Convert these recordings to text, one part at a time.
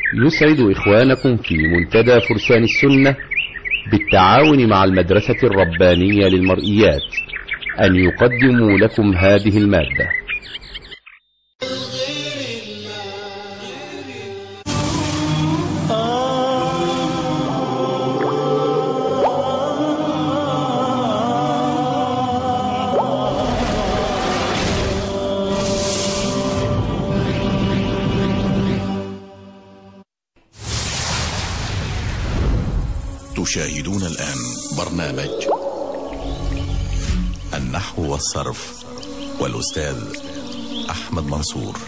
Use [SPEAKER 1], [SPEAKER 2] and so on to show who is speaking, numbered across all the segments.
[SPEAKER 1] يسعد إخوانكم في منتدى فرسان السنة بالتعاون مع المدرسة الربانية للمرئيات أن يقدموا لكم هذه المادة
[SPEAKER 2] تشاهدون الآن برنامج النحو والصرف والأستاذ أحمد منصور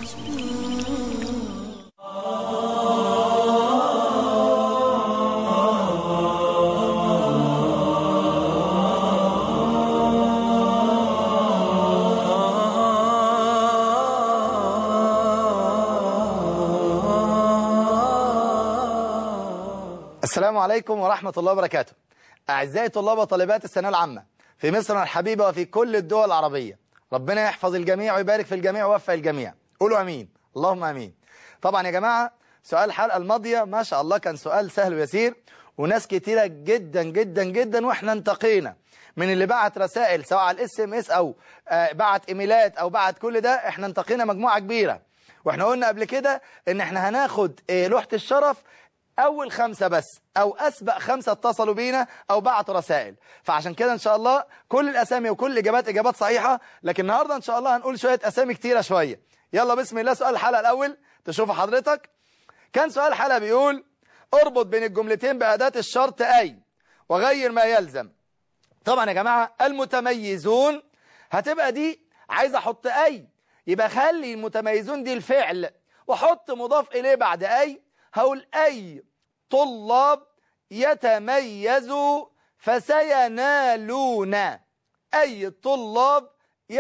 [SPEAKER 3] السلام عليكم ورحمة الله وبركاته أعزائي طلاب وطالبات الثانويه العامة في مصر الحبيبة وفي كل الدول العربية ربنا يحفظ الجميع ويبارك في الجميع ويوفق الجميع قولوا أمين اللهم أمين طبعا يا جماعة سؤال الحلقة الماضية ما شاء الله كان سؤال سهل ويسير وناس كتيرة جدا جدا جدا واحنا انتقينا من اللي بعت رسائل سواء على الاس ام اس او آه، بعت ايميلات او بعت كل ده احنا انتقينا مجموعة كبيرة واحنا قلنا قبل كده ان احنا هناخد آه، لوحة الشرف اول خمسة بس او اسبق خمسة اتصلوا بينا او بعتوا رسائل فعشان كده ان شاء الله كل الاسامي وكل الاجابات اجابات صحيحة لكن النهاردة ان شاء الله هنقول شوية اسامي كتيرة شوية يلا بسم الله سؤال الحلقة الاول تشوفوا حضرتك كان سؤال الحلقة بيقول اربط بين الجملتين بأداة الشرط أي وغير ما يلزم طبعا يا جماعة المتميزون هتبقى دي عايز احط أي يبقى خلي المتميزون دي الفعل وحط مضاف إليه بعد أي هقول أي طلاب يتميزوا فسينالون أي طلاب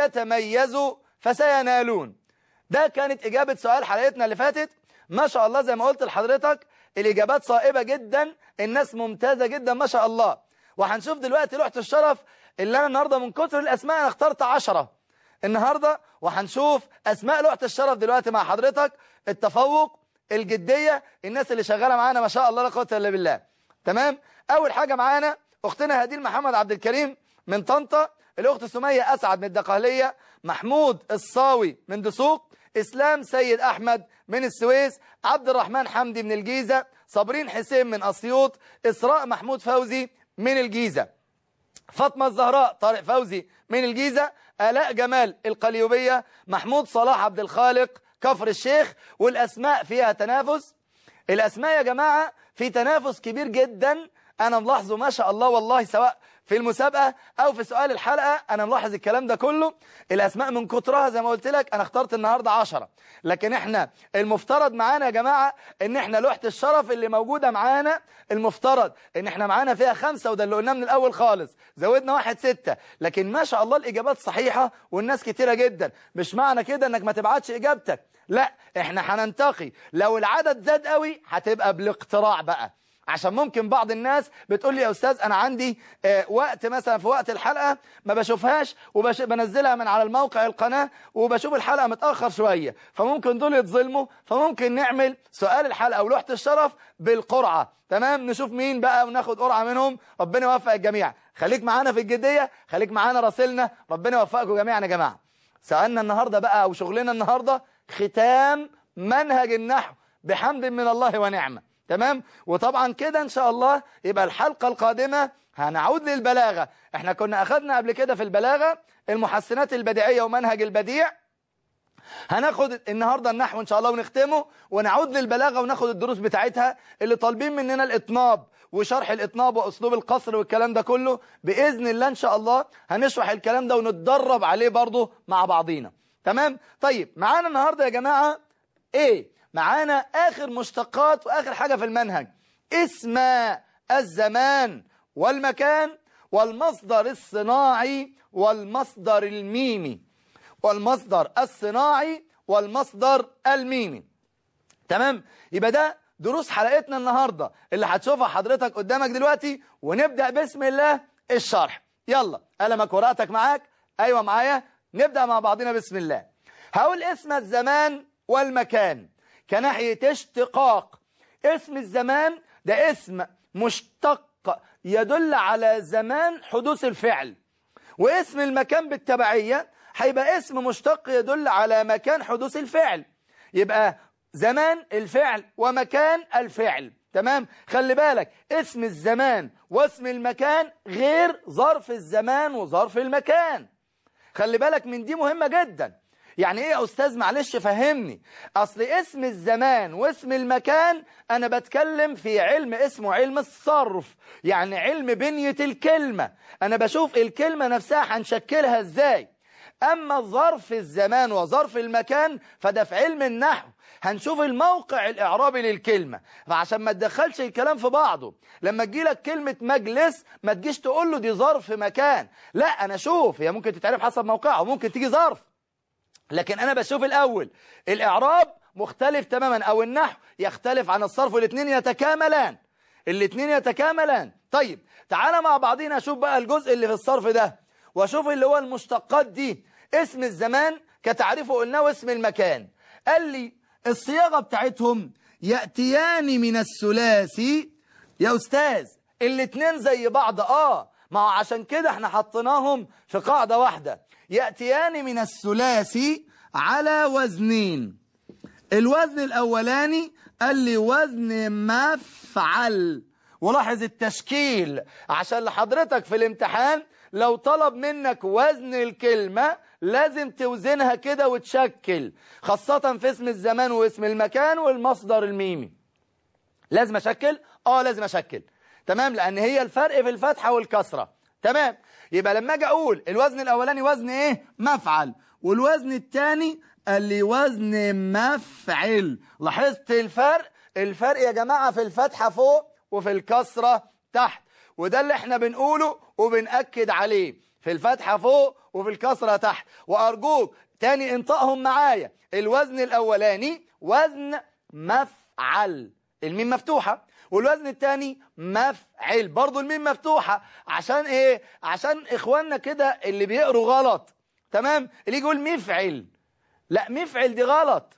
[SPEAKER 3] يتميزوا فسينالون ده كانت إجابة سؤال حلقتنا اللي فاتت ما شاء الله زي ما قلت لحضرتك الإجابات صائبة جدا الناس ممتازة جدا ما شاء الله وهنشوف دلوقتي لوحة الشرف اللي أنا النهاردة من كتر الأسماء أنا اخترت عشرة النهاردة وهنشوف أسماء لوحة الشرف دلوقتي مع حضرتك التفوق الجدية الناس اللي شغالة معانا ما شاء الله لا قوة إلا بالله تمام أول حاجة معانا أختنا هديل محمد عبد الكريم من طنطا الأخت سمية أسعد من الدقهلية محمود الصاوي من دسوق إسلام سيد أحمد من السويس عبد الرحمن حمدي من الجيزة صابرين حسين من أسيوط إسراء محمود فوزي من الجيزة فاطمة الزهراء طارق فوزي من الجيزة آلاء جمال القليوبية محمود صلاح عبد الخالق كفر الشيخ والأسماء فيها تنافس الأسماء يا جماعة في تنافس كبير جدا أنا ملاحظه ما شاء الله والله سواء في المسابقة أو في سؤال الحلقة أنا ملاحظ الكلام ده كله الأسماء من كترها زي ما قلت لك أنا اخترت النهاردة عشرة لكن إحنا المفترض معانا يا جماعة إن إحنا لوحة الشرف اللي موجودة معانا المفترض إن إحنا معانا فيها خمسة وده اللي قلناه من الأول خالص زودنا واحد ستة لكن ما شاء الله الإجابات صحيحة والناس كتيرة جدا مش معنى كده إنك ما تبعتش إجابتك لا إحنا هننتقي لو العدد زاد قوي هتبقى بالاقتراع بقى عشان ممكن بعض الناس بتقول لي يا أستاذ أنا عندي آه، وقت مثلا في وقت الحلقة ما بشوفهاش وبنزلها من على الموقع القناة وبشوف الحلقة متأخر شوية فممكن دول يتظلموا فممكن نعمل سؤال الحلقة ولوحة الشرف بالقرعة تمام نشوف مين بقى وناخد قرعة منهم ربنا يوفق الجميع خليك معانا في الجدية خليك معانا راسلنا ربنا يوفقكم جميعا يا جماعة سألنا النهاردة بقى أو شغلنا النهاردة ختام منهج النحو بحمد من الله ونعمة تمام وطبعا كده ان شاء الله يبقى الحلقة القادمة هنعود للبلاغة احنا كنا اخذنا قبل كده في البلاغة المحسنات البديعية ومنهج البديع هناخد النهاردة النحو ان شاء الله ونختمه ونعود للبلاغة وناخد الدروس بتاعتها اللي طالبين مننا الاطناب وشرح الاطناب واسلوب القصر والكلام ده كله باذن الله ان شاء الله هنشرح الكلام ده ونتدرب عليه برضه مع بعضينا تمام طيب معانا النهاردة يا جماعة ايه معانا آخر مشتقات وآخر حاجة في المنهج اسم الزمان والمكان والمصدر الصناعي والمصدر الميمي والمصدر الصناعي والمصدر الميمي تمام يبقى ده دروس حلقتنا النهاردة اللي هتشوفها حضرتك قدامك دلوقتي ونبدأ بسم الله الشرح يلا قلمك ورقتك معاك أيوة معايا نبدأ مع بعضنا بسم الله هقول اسم الزمان والمكان كناحية اشتقاق اسم الزمان ده اسم مشتق يدل على زمان حدوث الفعل واسم المكان بالتبعية هيبقى اسم مشتق يدل على مكان حدوث الفعل يبقى زمان الفعل ومكان الفعل تمام خلي بالك اسم الزمان واسم المكان غير ظرف الزمان وظرف المكان خلي بالك من دي مهمة جدا يعني ايه يا استاذ معلش فهمني اصل اسم الزمان واسم المكان انا بتكلم في علم اسمه علم الصرف يعني علم بنية الكلمة انا بشوف الكلمة نفسها هنشكلها ازاي اما ظرف الزمان وظرف المكان فده في علم النحو هنشوف الموقع الاعرابي للكلمة فعشان ما تدخلش الكلام في بعضه لما تجيلك كلمة مجلس ما تجيش تقول له دي ظرف مكان لا انا شوف هي ممكن تتعرف حسب موقعه ممكن تيجي ظرف لكن انا بشوف الاول الاعراب مختلف تماما او النحو يختلف عن الصرف والاثنين يتكاملان الاثنين يتكاملان طيب تعالى مع بعضينا اشوف بقى الجزء اللي في الصرف ده واشوف اللي هو المشتقات دي اسم الزمان كتعريفه قلناه واسم المكان قال لي الصياغة بتاعتهم يأتيان من الثلاثي يا أستاذ الاتنين زي بعض آه ما هو عشان كده احنا حطيناهم في قاعدة واحدة يأتيان من الثلاثي على وزنين الوزن الأولاني قال لي وزن مفعل ولاحظ التشكيل عشان لحضرتك في الامتحان لو طلب منك وزن الكلمة لازم توزنها كده وتشكل خاصة في اسم الزمان واسم المكان والمصدر الميمي لازم أشكل؟ آه لازم أشكل تمام لأن هي الفرق في الفتحة والكسرة تمام يبقى لما أجي أقول الوزن الأولاني وزن إيه؟ مفعل والوزن الثاني قال لي وزن مفعل لاحظت الفرق؟ الفرق يا جماعة في الفتحة فوق وفي الكسرة تحت وده اللي احنا بنقوله وبنأكد عليه في الفتحة فوق وفي الكسرة تحت وأرجوك تاني انطقهم معايا الوزن الأولاني وزن مفعل الميم مفتوحة والوزن الثاني مفعل برضو الميم مفتوحة عشان ايه عشان اخواننا كده اللي بيقروا غلط تمام اللي يقول مفعل لا مفعل دي غلط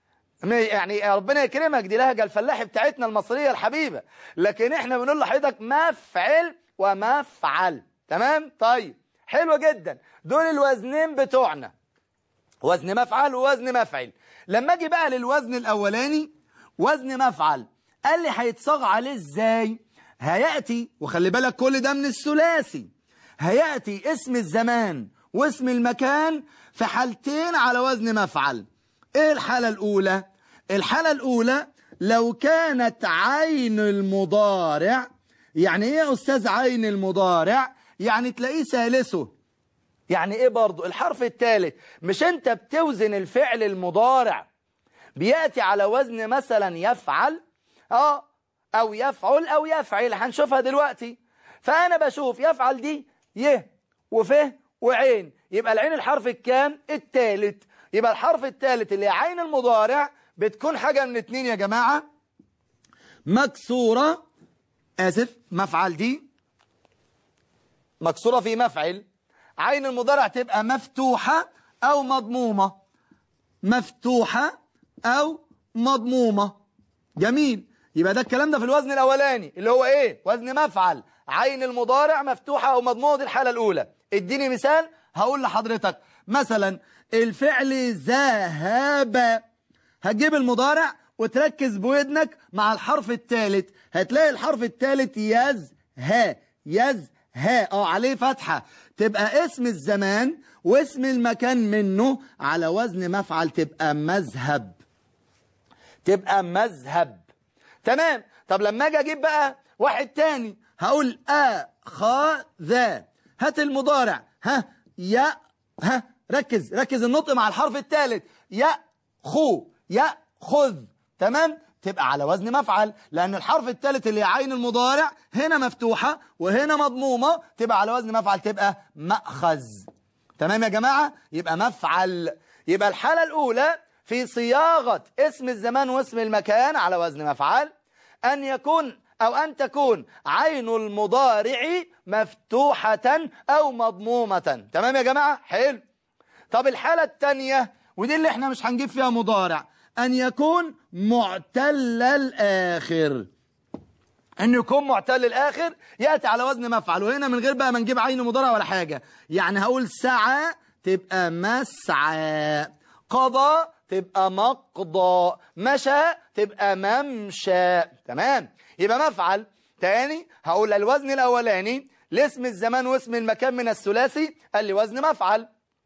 [SPEAKER 3] يعني ربنا يكرمك دي لهجة الفلاحي بتاعتنا المصرية الحبيبة لكن احنا بنقول لحضرتك مفعل ومفعل تمام طيب حلو جدا دول الوزنين بتوعنا وزن مفعل ووزن مفعل لما اجي بقى للوزن الاولاني وزن مفعل قال لي هيتصاغ عليه ازاي هياتي وخلي بالك كل ده من الثلاثي هياتي اسم الزمان واسم المكان في حالتين على وزن مفعل ايه الحالة الاولى الحالة الاولى لو كانت عين المضارع يعني ايه يا استاذ عين المضارع يعني تلاقيه ثالثه يعني ايه برضو الحرف الثالث مش انت بتوزن الفعل المضارع بيأتي على وزن مثلا يفعل اه او يفعل او يفعل هنشوفها دلوقتي فانا بشوف يفعل دي يه وفه وعين يبقى العين الحرف الكام الثالث يبقى الحرف الثالث اللي هي عين المضارع بتكون حاجة من اتنين يا جماعة مكسورة آسف مفعل دي مكسورة في مفعل عين المضارع تبقى مفتوحة أو مضمومة مفتوحة أو مضمومة جميل يبقى ده الكلام ده في الوزن الأولاني اللي هو إيه وزن مفعل عين المضارع مفتوحة أو مضمومة دي الحالة الأولى اديني مثال هقول لحضرتك مثلا الفعل ذهب هتجيب المضارع وتركز بودنك مع الحرف الثالث هتلاقي الحرف الثالث يزها يزها اه عليه فتحة تبقى اسم الزمان واسم المكان منه على وزن مفعل تبقى مذهب تبقى مذهب تمام طب لما اجي اجيب بقى واحد تاني هقول اخذ هات المضارع ها يا ها ركز ركز النطق مع الحرف الثالث يأخو يأخذ تمام تبقى على وزن مفعل لأن الحرف الثالث اللي هي عين المضارع هنا مفتوحة وهنا مضمومة تبقى على وزن مفعل تبقى مأخذ تمام يا جماعة يبقى مفعل يبقى الحالة الأولى في صياغة اسم الزمان واسم المكان على وزن مفعل أن يكون أو أن تكون عين المضارع مفتوحة أو مضمومة تمام يا جماعة حلو طب الحالة الثانية ودي اللي احنا مش هنجيب فيها مضارع أن يكون معتل الآخر أن يكون معتل الآخر يأتي على وزن مفعل وهنا من غير بقى ما نجيب عين مضارع ولا حاجة يعني هقول سعى تبقى مسعى قضى تبقى مقضى مشى تبقى ممشى تمام يبقى مفعل تاني هقول الوزن الأولاني لاسم الزمان واسم المكان من الثلاثي قال لي وزن مفعل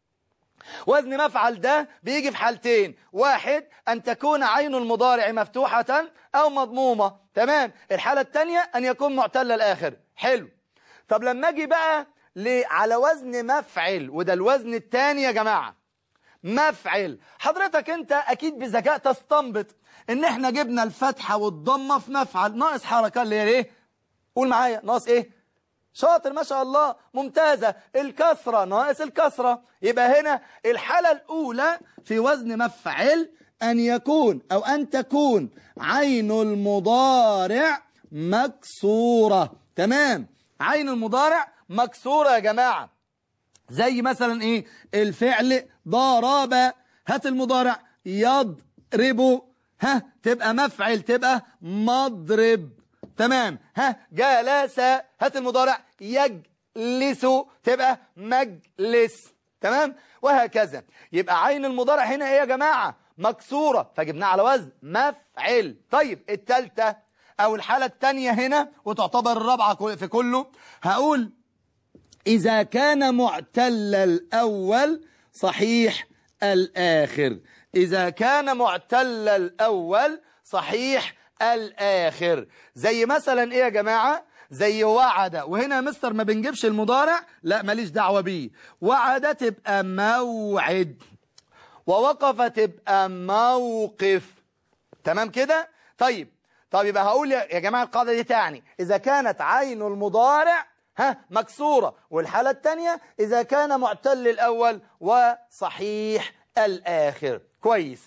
[SPEAKER 3] وزن مفعل ده بيجي في حالتين واحد أن تكون عين المضارع مفتوحة أو مضمومة تمام الحالة الثانية أن يكون معتل الآخر حلو طب لما أجي بقى ل- على وزن مفعل وده الوزن الثاني يا جماعة مفعل حضرتك انت اكيد بذكاء تستنبط ان احنا جبنا الفتحة والضمة في مفعل ناقص حركة اللي هي ايه قول معايا ناقص ايه شاطر ما شاء الله ممتازة الكسرة ناقص الكسرة يبقى هنا الحالة الأولى في وزن مفعل أن يكون أو أن تكون عين المضارع مكسورة تمام عين المضارع مكسورة يا جماعة زي مثلا ايه الفعل ضرب هات المضارع يضرب ها تبقى مفعل تبقى مضرب تمام ها جلس هات المضارع يجلس تبقى مجلس تمام وهكذا يبقى عين المضارع هنا ايه يا جماعة مكسورة فجبناها على وزن مفعل طيب التالتة او الحالة التانية هنا وتعتبر الرابعة في كله هقول إذا كان معتل الأول صحيح الآخر إذا كان معتل الأول صحيح الآخر زي مثلا إيه يا جماعة زي وعد وهنا يا مستر ما بنجيبش المضارع لا ماليش دعوة بيه وعد تبقى موعد ووقف تبقى موقف تمام كده طيب طب يبقى هقول يا يا جماعة القاعدة دي تعني إذا كانت عين المضارع ها مكسورة والحالة الثانية إذا كان معتل الأول وصحيح الآخر كويس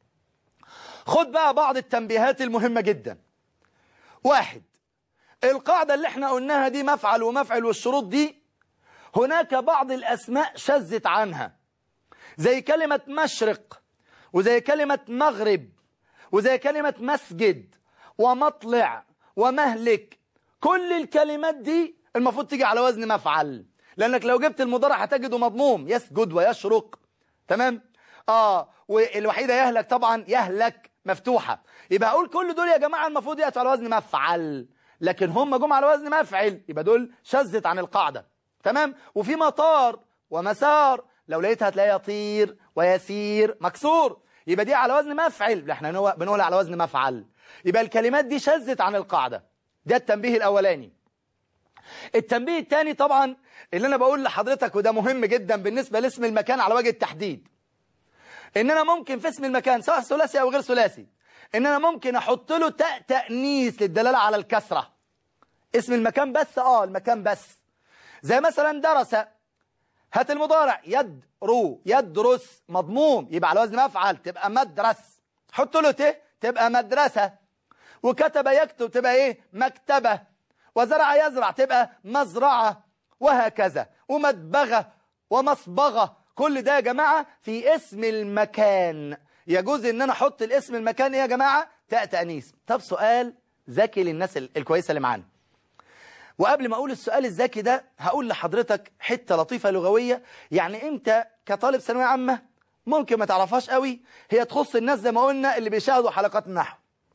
[SPEAKER 3] خد بقى بعض التنبيهات المهمة جدا واحد القاعدة اللي احنا قلناها دي مفعل ومفعل والشروط دي هناك بعض الأسماء شذت عنها زي كلمة مشرق وزي كلمة مغرب وزي كلمة مسجد ومطلع ومهلك كل الكلمات دي المفروض تيجي على وزن مفعل لأنك لو جبت المضارع هتجده مضموم يسجد ويشرق تمام آه والوحيدة يهلك طبعا يهلك مفتوحة يبقى أقول كل دول يا جماعة المفروض يأتوا على وزن مفعل لكن هم جم على وزن مفعل يبقى دول شذت عن القاعدة تمام وفي مطار ومسار لو لقيتها هتلاقيها يطير ويسير مكسور يبقى دي على وزن مفعل احنا نو- بنقول على وزن مفعل يبقى الكلمات دي شذت عن القاعدة ده التنبيه الأولاني التنبيه الثاني طبعا اللي انا بقول لحضرتك وده مهم جدا بالنسبة لاسم المكان على وجه التحديد ان انا ممكن في اسم المكان سواء ثلاثي او غير ثلاثي ان انا ممكن احط له تاء تانيث للدلاله على الكسره اسم المكان بس اه المكان بس زي مثلا درس هات المضارع يدرو يدرس مضموم يبقى على وزن مفعل تبقى مدرس حط له ت تبقى مدرسه وكتب يكتب تبقى ايه مكتبه وزرع يزرع تبقى مزرعه وهكذا ومدبغه ومصبغه كل ده يا جماعه في اسم المكان يجوز ان انا احط الاسم المكان ايه يا جماعه تاء تانيث طب سؤال ذكي للناس ال- الكويسه اللي معانا وقبل ما اقول السؤال الذكي ده هقول لحضرتك حته لطيفه لغويه يعني انت كطالب ثانويه عامه ممكن ما تعرفهاش قوي هي تخص الناس زي ما قلنا اللي بيشاهدوا حلقات النحو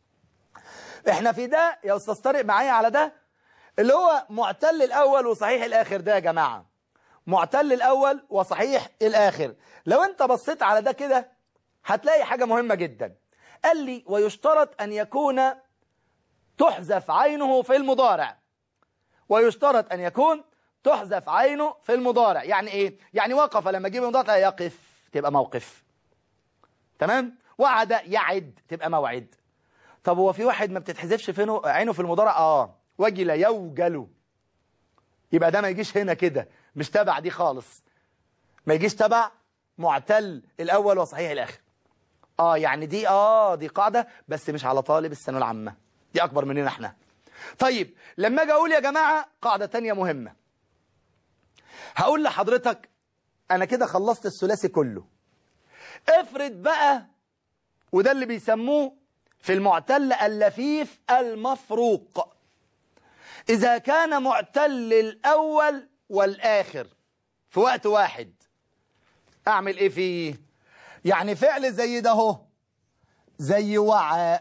[SPEAKER 3] احنا في ده يا استاذ طارق معايا على ده اللي هو معتل الاول وصحيح الاخر ده يا جماعه معتل الاول وصحيح الاخر لو انت بصيت على ده كده هتلاقي حاجه مهمه جدا قال لي ويشترط ان يكون تحذف عينه في المضارع ويشترط أن يكون تحذف عينه في المضارع يعني إيه؟ يعني وقف لما أجيب المضارع تلاقي يقف تبقى موقف تمام؟ وعد يعد تبقى موعد طب هو في واحد ما بتتحذفش فينه عينه في المضارع آه وجل يوجل يبقى ده ما يجيش هنا كده مش تبع دي خالص ما يجيش تبع معتل الأول وصحيح الآخر آه يعني دي آه دي قاعدة بس مش على طالب الثانويه العامة دي أكبر مننا احنا طيب لما اجي اقول يا جماعة قاعدة تانية مهمة هقول لحضرتك انا كده خلصت الثلاثي كله افرض بقى وده اللي بيسموه في المعتل اللفيف المفروق إذا كان معتل الأول والآخر في وقت واحد أعمل إيه فيه يعني فعل زي ده هو زي وعى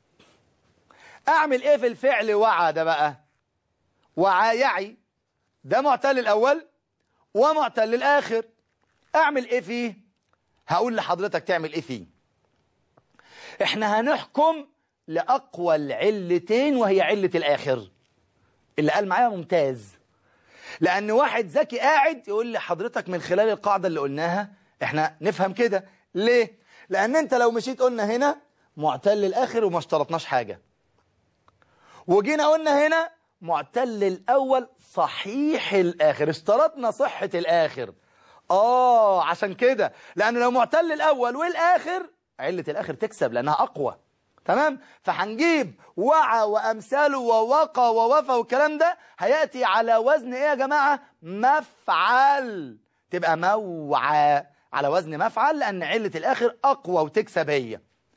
[SPEAKER 3] أعمل إيه في الفعل وعى ده بقى وعى يعي ده معتل الأول ومعتل الآخر أعمل إيه فيه هقول لحضرتك تعمل إيه فيه إحنا هنحكم لأقوى العلتين وهي علة الآخر اللي قال معايا ممتاز لأن واحد ذكي قاعد يقول لي حضرتك من خلال القاعدة اللي قلناها إحنا نفهم كده ليه؟ لأن أنت لو مشيت قلنا هنا معتل الآخر وما اشترطناش حاجة وجينا قلنا هنا معتل الأول صحيح الآخر اشترطنا صحة الآخر آه عشان كده لأن لو معتل الأول والآخر علة الآخر تكسب لأنها أقوى تمام فهنجيب وعى وأمثاله ووقى ووفى والكلام ده هيأتي على وزن إيه يا جماعة مفعل تبقى موعى على وزن مفعل لأن علة الآخر أقوى وتكسب هي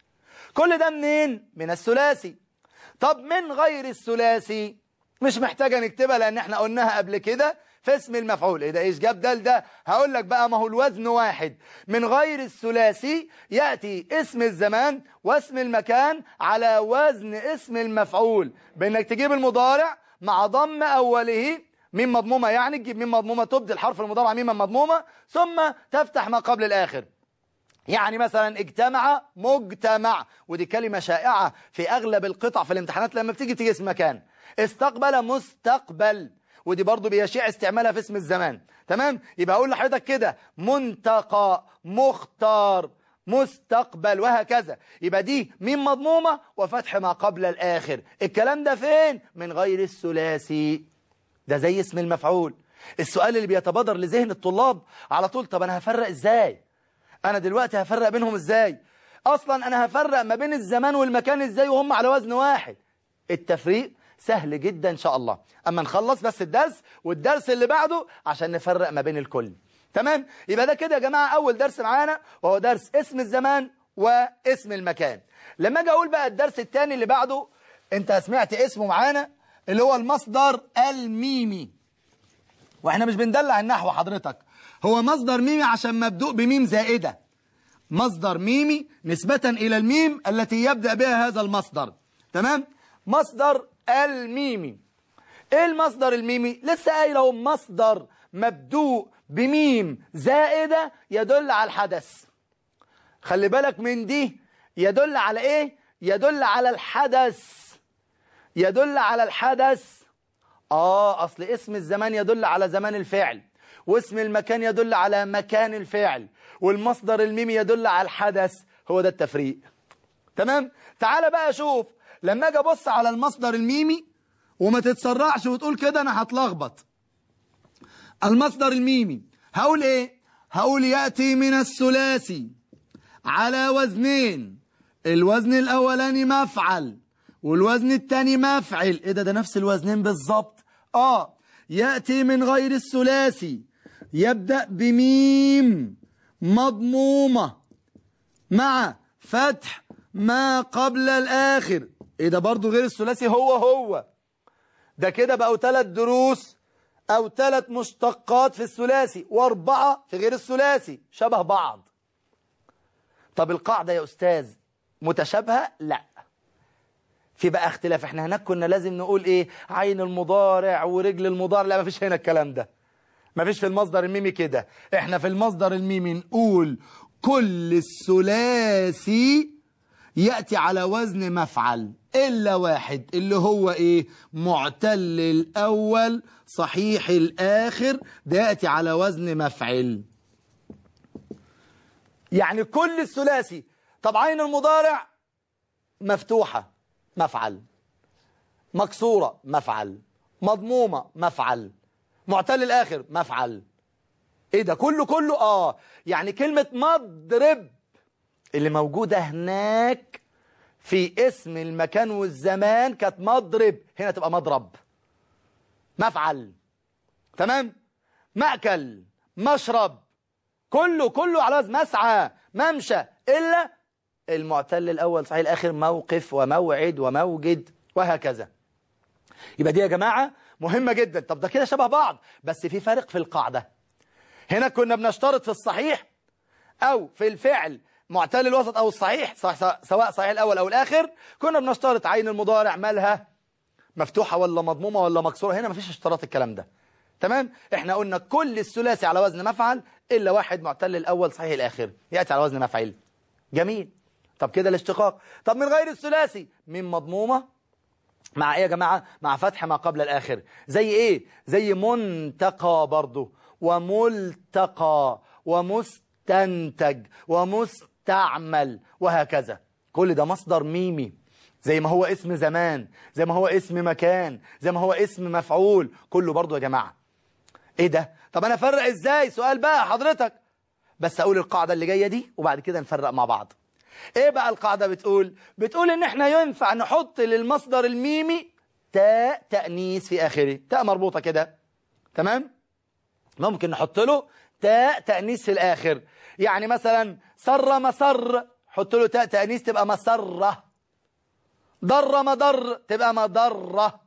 [SPEAKER 3] كل ده منين؟ من الثلاثي طب من غير الثلاثي مش محتاجة نكتبها لأن احنا قلناها قبل كده في اسم المفعول ايه ده ايش جاب ده ده هقول لك بقى ما هو الوزن واحد من غير الثلاثي يأتي اسم الزمان واسم المكان على وزن اسم المفعول بانك تجيب المضارع مع ضم اوله ميم مضمومة يعني تجيب ميم مضمومة تبدل حرف المضارع ميم مضمومة ثم تفتح ما قبل الآخر يعني مثلا اجتمع مجتمع ودي كلمة شائعة في أغلب القطع في الامتحانات لما بتيجي تيجي اسم مكان استقبل مستقبل ودي برضو بيشيع استعمالها في اسم الزمان تمام يبقى أقول لحضرتك كده منتقى مختار مستقبل وهكذا يبقى دي ميم مضمومة وفتح ما قبل الآخر الكلام ده فين من غير الثلاثي ده زي اسم المفعول السؤال اللي بيتبادر لذهن الطلاب على طول طب أنا هفرق إزاي أنا دلوقتي هفرق بينهم إزاي أصلا أنا هفرق ما بين الزمان والمكان إزاي وهم على وزن واحد التفريق سهل جدا إن شاء الله أما نخلص بس الدرس والدرس اللي بعده عشان نفرق ما بين الكل تمام يبقى ده كده يا جماعة أول درس معانا وهو درس اسم الزمان واسم المكان لما أجي أقول بقى الدرس الثاني اللي بعده أنت سمعت اسمه معانا اللي هو المصدر الميمي واحنا مش بندلع النحو حضرتك هو مصدر ميمي عشان مبدوء بميم زائدة مصدر ميمي نسبة إلى الميم التي يبدأ بها هذا المصدر تمام مصدر الميمي ايه المصدر الميمي لسه قايل اهو مصدر مبدوء بميم زائدة يدل على الحدث خلي بالك من دي يدل على ايه يدل على الحدث يدل على الحدث اه اصل اسم الزمان يدل على زمان الفعل واسم المكان يدل على مكان الفعل والمصدر الميمي يدل على الحدث هو ده التفريق تمام تعال بقى شوف لما اجي ابص على المصدر الميمي وما تتسرعش وتقول كده انا هتلخبط المصدر الميمي هقول ايه هقول يأتي من الثلاثي على وزنين الوزن الاولاني مفعل والوزن الثاني مفعل ايه ده ده نفس الوزنين بالظبط اه يأتي من غير الثلاثي يبدأ بميم مضمومة مع فتح ما قبل الآخر ايه ده برضو غير الثلاثي هو هو ده كده بقوا ثلاث دروس او ثلاث مشتقات في الثلاثي واربعة في غير الثلاثي شبه بعض طب القاعدة يا أستاذ متشابهة لا في بقى اختلاف احنا هناك كنا لازم نقول ايه عين المضارع ورجل المضارع لا ما فيش هنا الكلام ده ما فيش في المصدر الميمي كده احنا في المصدر الميمي نقول كل الثلاثي يأتي على وزن مفعل إلا واحد اللي هو إيه معتل الأول صحيح الآخر ده يأتي على وزن مفعل يعني كل الثلاثي طب عين المضارع مفتوحة مفعل مكسورة مفعل مضمومة مفعل معتل الآخر مفعل ايه ده كله كله اه يعني كلمة مضرب اللي موجودة هناك في اسم المكان والزمان كانت مضرب هنا تبقى مضرب مفعل تمام مأكل مشرب كله كله على وزن مسعى ممشى إلا المعتل الأول صحيح الآخر موقف وموعد وموجد وهكذا يبقى دي يا جماعة مهمة جدا طب ده كده شبه بعض بس في فرق في القاعدة هنا كنا بنشترط في الصحيح أو في الفعل معتل الوسط أو الصحيح صح- سواء صحيح الأول أو الآخر كنا بنشترط عين المضارع مالها مفتوحة ولا مضمومة ولا مكسورة هنا مفيش اشتراط الكلام ده تمام احنا قلنا كل الثلاثي على وزن مفعل إلا واحد معتل الأول صحيح الآخر يأتي على وزن مفعل جميل طب كده الاشتقاق طب من غير الثلاثي من مضمومة مع ايه يا جماعة مع فتح ما قبل الآخر زي ايه زي منتقى برضو وملتقى ومستنتج ومستعمل وهكذا كل ده مصدر ميمي زي ما هو اسم زمان زي ما هو اسم مكان زي ما هو اسم مفعول كله برضو يا جماعة ايه ده طب انا افرق ازاي سؤال بقى حضرتك بس اقول القاعدة اللي جاية دي وبعد كده نفرق مع بعض ايه بقى القاعدة بتقول بتقول ان احنا ينفع نحط للمصدر الميمي تاء تأنيث في اخره تاء مربوطة كده تمام ممكن نحط له تاء تأنيث في الاخر يعني مثلا سر مسر حط له تاء تأنيث تبقى مسرة ضر مضر تبقى مضرة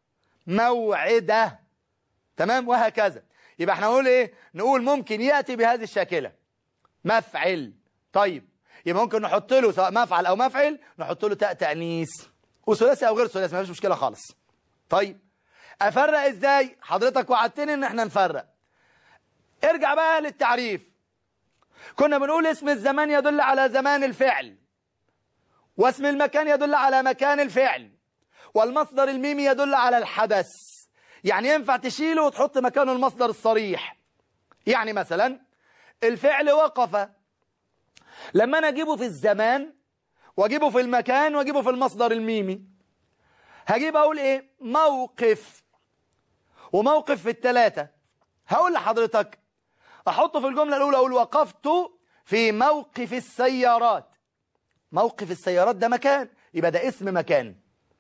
[SPEAKER 3] موعدة تمام وهكذا يبقى احنا نقول ايه نقول ممكن يأتي بهذه الشاكلة مفعل طيب يبقى ممكن نحط له سواء مفعل او مفعل نحط له تاء تأنيث وثلاثي او غير ثلاثي ما فيش مشكلة خالص طيب افرق ازاي حضرتك وعدتني ان احنا نفرق ارجع بقى للتعريف كنا بنقول اسم الزمان يدل على زمان الفعل واسم المكان يدل على مكان الفعل والمصدر الميمي يدل على الحدث يعني ينفع تشيله وتحط مكانه المصدر الصريح يعني مثلا الفعل وقف لما انا اجيبه في الزمان واجيبه في المكان واجيبه في المصدر الميمي هجيب اقول ايه موقف وموقف في الثلاثة هقول لحضرتك احطه في الجملة الاولى اقول وقفت في موقف السيارات موقف السيارات ده مكان يبقى ده اسم مكان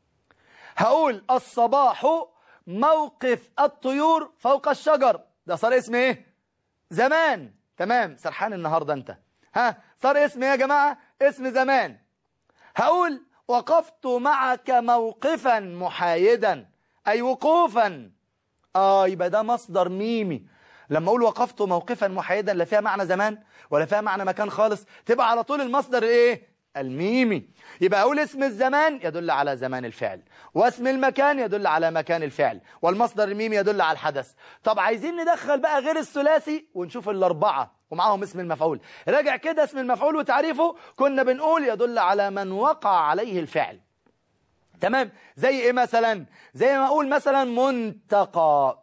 [SPEAKER 3] هقول الصباح موقف الطيور فوق الشجر ده صار اسم ايه زمان تمام سرحان النهاردة انت ها صار اسم ايه يا جماعة اسم زمان هقول وقفت معك موقفا محايدا أي وقوفا آه يبقى ده مصدر ميمي لما أقول وقفت موقفا محايدا لا فيها معنى زمان ولا فيها معنى مكان خالص تبقى على طول المصدر إيه الميمي يبقى أقول اسم الزمان يدل على زمان الفعل واسم المكان يدل على مكان الفعل والمصدر الميمي يدل على الحدث طب عايزين ندخل بقى غير الثلاثي ونشوف الأربعة ومعاهم اسم المفعول راجع كده اسم المفعول وتعريفه كنا بنقول يدل على من وقع عليه الفعل تمام زي ايه مثلا زي ما اقول مثلا منتقى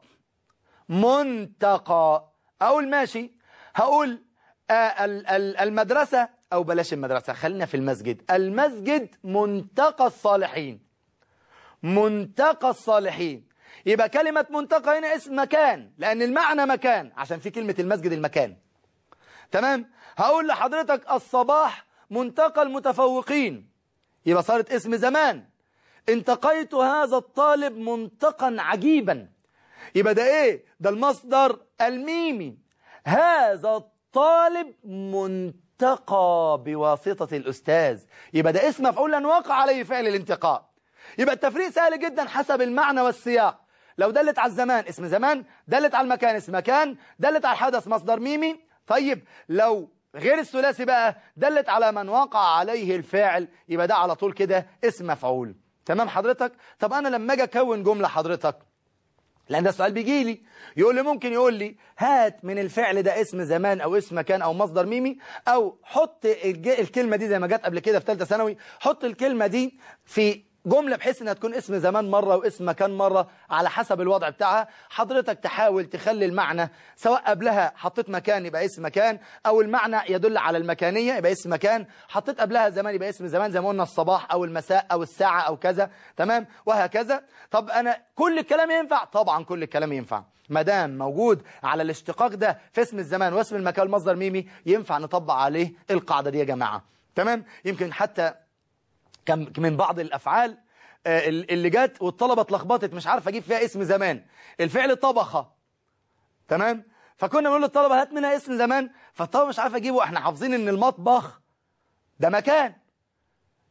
[SPEAKER 3] منتقى اقول ماشي هقول آه ال- ال- المدرسة او بلاش المدرسة خلينا في المسجد المسجد منتقى الصالحين منتقى الصالحين يبقى كلمة منتقى هنا اسم مكان لأن المعنى مكان عشان في كلمة المسجد المكان تمام هقول لحضرتك الصباح منتقى المتفوقين يبقى صارت اسم زمان انتقيت هذا الطالب منتقا عجيبا يبقى ده ايه ده المصدر الميمي هذا الطالب منتقى بواسطة الأستاذ يبقى ده اسم مفعول لأن وقع عليه فعل الانتقاء يبقى التفريق سهل جدا حسب المعنى والسياق لو دلت على الزمان اسم زمان دلت على المكان اسم مكان دلت على الحدث مصدر ميمي طيب لو غير الثلاثي بقى دلت على من وقع عليه الفاعل يبقى ده على طول كده اسم مفعول تمام حضرتك طب انا لما اجي اكون جمله حضرتك لان ده سؤال بيجي لي يقول لي ممكن يقول لي هات من الفعل ده اسم زمان او اسم مكان او مصدر ميمي او حط الج- الكلمه دي زي ما جت قبل كده في ثالثه ثانوي حط الكلمه دي في جملة بحيث انها تكون اسم زمان مرة واسم مكان مرة على حسب الوضع بتاعها حضرتك تحاول تخلي المعنى سواء قبلها حطيت مكان يبقى اسم مكان او المعنى يدل على المكانية يبقى اسم مكان حطيت قبلها زمان يبقى اسم زمان زي ما قلنا الصباح او المساء او الساعة او كذا تمام وهكذا طب انا كل الكلام ينفع طبعا كل الكلام ينفع ما دام موجود على الاشتقاق ده في اسم الزمان واسم المكان المصدر ميمي ينفع نطبق عليه القاعدة دي يا جماعة تمام يمكن حتى كان من بعض الأفعال آه، اللي جت والطلبة اتلخبطت مش عارف أجيب فيها اسم زمان الفعل طبخة تمام فكنا بنقول للطلبة هات منها اسم زمان فالطلبة مش عارف أجيبه احنا حافظين ان المطبخ ده مكان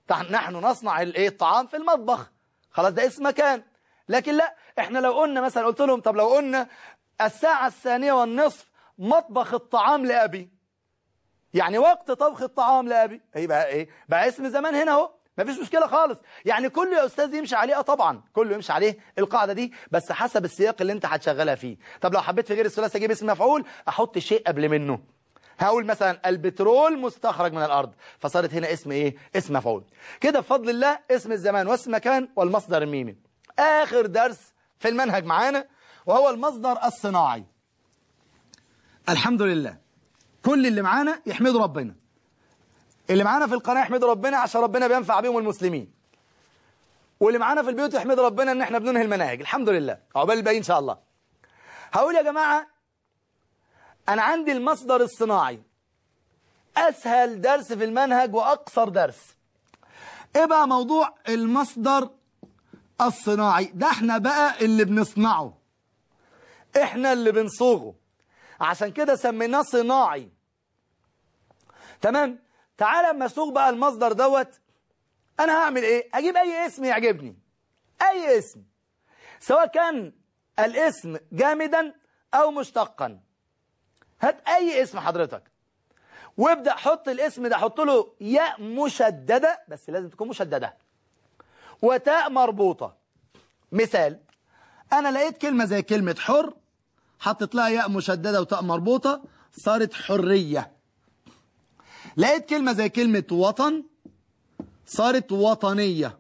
[SPEAKER 3] تح- نحن نصنع الايه الطعام في المطبخ خلاص ده اسم مكان لكن لا احنا لو قلنا مثلا قلت لهم طب لو قلنا الساعة الثانية والنصف مطبخ الطعام لأبي يعني وقت طبخ الطعام لأبي يبقى ايه بقى اسم زمان هنا اهو مفيش مشكلة خالص يعني كله يا أستاذ يمشي عليه اه طبعا كله يمشي عليه القاعدة دي بس حسب السياق اللي انت هتشغلها فيه طب لو حبيت في غير الثلاثي اجيب اسم مفعول احط شيء قبل منه هقول مثلا البترول مستخرج من الأرض فصارت هنا اسم ايه اسم مفعول كده بفضل الله اسم الزمان واسم مكان والمصدر الميمي آخر درس في المنهج معانا وهو المصدر الصناعي الحمد لله كل اللي معانا يحمدوا ربنا اللي معانا في القناة يحمدوا ربنا عشان ربنا بينفع بيهم المسلمين واللي معانا في البيوت يحمدوا ربنا ان احنا بننهي المناهج الحمد لله عقبال الباقي ان شاء الله هقول يا جماعة انا عندي المصدر الصناعي اسهل درس في المنهج واقصر درس ايه بقى موضوع المصدر الصناعي ده احنا بقى اللي بنصنعه احنا اللي بنصوغه عشان كده سميناه صناعي تمام تعالى اما اسوق بقى المصدر دوت انا هعمل ايه اجيب اي اسم يعجبني اي اسم سواء كان الاسم جامدا او مشتقا هات اي اسم حضرتك وابدا حط الاسم ده حط له ياء مشدده بس لازم تكون مشدده وتاء مربوطه مثال انا لقيت كلمه زي كلمه حر حطيت لها ياء مشدده وتاء مربوطه صارت حريه لقيت كلمه زي كلمه وطن صارت وطنيه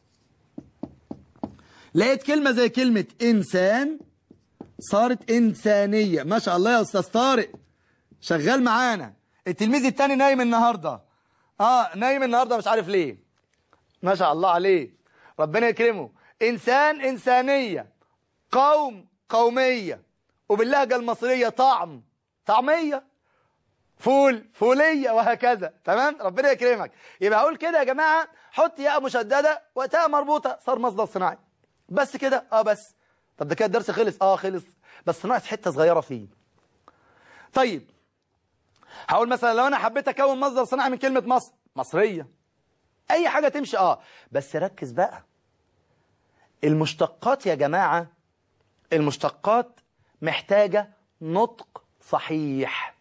[SPEAKER 3] لقيت كلمه زي كلمه انسان صارت انسانيه ما شاء الله يا استاذ طارق شغال معانا التلميذ التاني نايم النهارده اه نايم النهارده مش عارف ليه ما شاء الله عليه ربنا يكرمه انسان انسانيه قوم قوميه وباللهجه المصريه طعم طعميه فول فوليه وهكذا تمام ربنا يكرمك يبقى اقول كده يا جماعه حط ياء مشدده وتاء مربوطه صار مصدر صناعي بس كده اه بس طب ده كده الدرس خلص اه خلص بس ناقص حته صغيره فيه طيب هقول مثلا لو انا حبيت اكون مصدر صناعي من كلمه مصر مصريه اي حاجه تمشي اه بس ركز بقى المشتقات يا جماعه المشتقات محتاجه نطق صحيح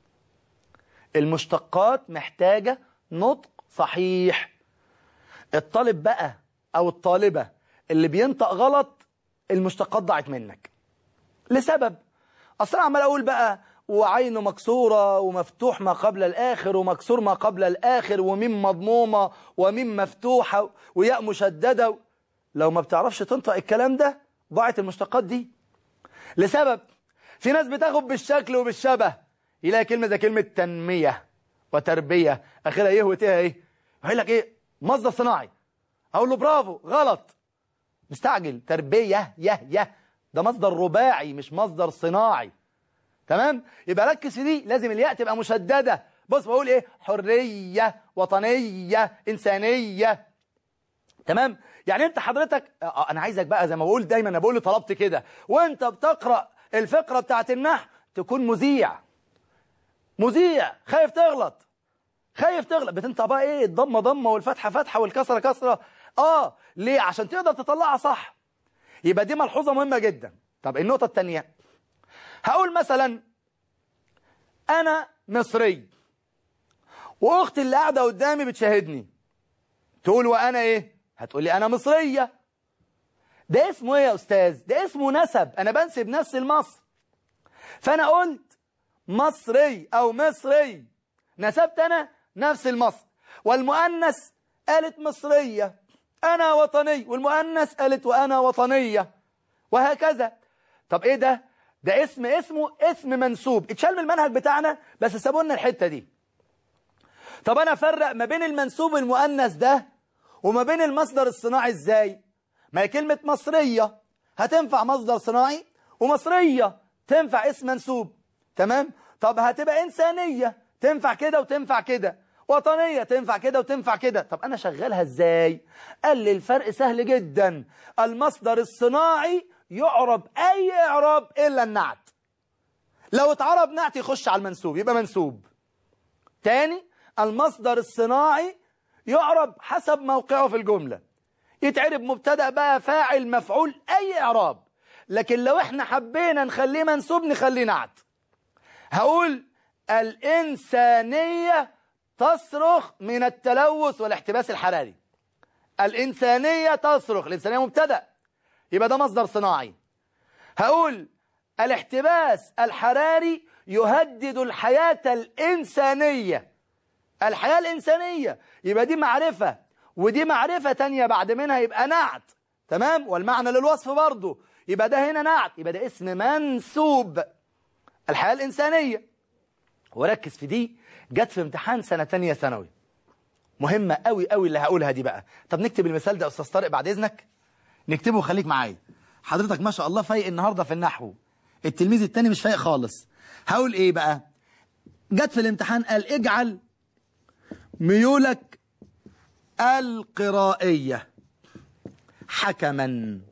[SPEAKER 3] المشتقات محتاجه نطق صحيح الطالب بقى او الطالبه اللي بينطق غلط المشتقات ضاعت منك لسبب اصل انا عمال اقول بقى وعين مكسورة ومفتوح ما قبل الآخر ومكسور ما قبل الآخر وميم مضمومة وميم مفتوحة وياء مشددة لو ما بتعرفش تنطق الكلام ده ضاعت المشتقات دي لسبب في ناس بتاخد بالشكل وبالشبه يلاقي كلمة زي كلمة تنمية وتربية آخرها ايه وتيها ايه يقول لك ايه مصدر صناعي اقول له برافو غلط مستعجل تربية يه يه ده مصدر رباعي مش مصدر صناعي تمام يبقى ركز في دي لازم الياء تبقى مشددة بص بقول ايه حرية وطنية إنسانية تمام يعني انت حضرتك آه، انا عايزك بقى زي ما بقول دايما انا بقول لطلبتي كده وانت بتقرأ الفقرة بتاعت النحو تكون مذيع مذيع خايف تغلط خايف تغلط بتنطق بقى ايه الضمه ضمه والفتحه فتحه والكسره كسره اه ليه عشان تقدر تطلعها صح يبقى دي ملحوظه مهمه جدا طب النقطه الثانيه هقول مثلا انا مصري واختي اللي قاعده قدامي بتشاهدني تقول وانا ايه هتقول لي انا مصريه ده اسمه ايه يا استاذ ده اسمه نسب انا بنسب نفسي لمصر فانا قلت مصري او مصري نسبت انا نفس المصر والمؤنث قالت مصريه انا وطني والمؤنث قالت وانا وطنيه وهكذا طب ايه ده ده اسم اسمه اسم منسوب اتشال من المنهج بتاعنا بس سابوا لنا الحته دي طب انا افرق ما بين المنسوب المؤنث ده وما بين المصدر الصناعي ازاي ما هي كلمه مصريه هتنفع مصدر صناعي ومصريه تنفع اسم منسوب تمام طب هتبقى انسانيه تنفع كده وتنفع كده وطنيه تنفع كده وتنفع كده طب انا شغالها ازاي قال لي الفرق سهل جدا المصدر الصناعي يعرب اي اعراب الا النعت لو اتعرب نعت يخش على المنسوب يبقى منسوب تاني المصدر الصناعي يعرب حسب موقعه في الجملة يتعرب مبتدأ بقى فاعل مفعول أي إعراب لكن لو احنا حبينا نخليه منسوب نخليه نعت هقول الإنسانية تصرخ من التلوث والاحتباس الحراري الإنسانية تصرخ الإنسانية مبتدأ يبقى ده مصدر صناعي هقول الاحتباس الحراري يهدد الحياة الإنسانية الحياة الإنسانية يبقى دي معرفة ودي معرفة تانية بعد منها يبقى نعت تمام والمعنى للوصف برضه يبقى ده هنا نعت يبقى ده اسم منسوب الحياة الإنسانية وركز في دي جت في امتحان سنة تانية ثانوي مهمة قوي قوي اللي هقولها دي بقى طب نكتب المثال ده يا أستاذ طارق بعد إذنك نكتبه وخليك معايا حضرتك ما شاء الله فايق النهاردة في النحو التلميذ التاني مش فايق خالص هقول ايه بقى جت في الامتحان قال اجعل ميولك القرائية حكما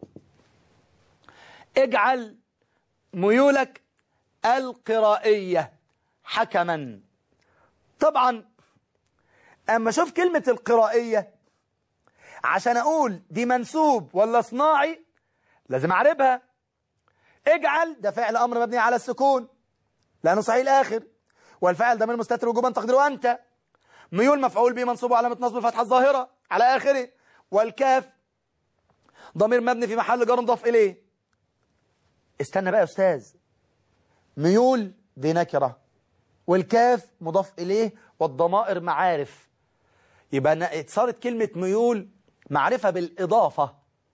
[SPEAKER 3] اجعل ميولك القرائية حكما طبعا اما اشوف كلمة القرائية عشان اقول دي منسوب ولا صناعي لازم اعربها اجعل ده فعل امر مبني على السكون لانه صحيح الاخر والفعل ده من المستتر وجوبا تقديره انت ميول مفعول به منصوب علامه نصب الفتحه الظاهره على اخره والكاف ضمير مبني في محل جر مضاف اليه استنى بقى يا استاذ ميول دي نكره والكاف مضاف اليه والضمائر معارف يبقى صارت كلمه ميول معرفه بالاضافه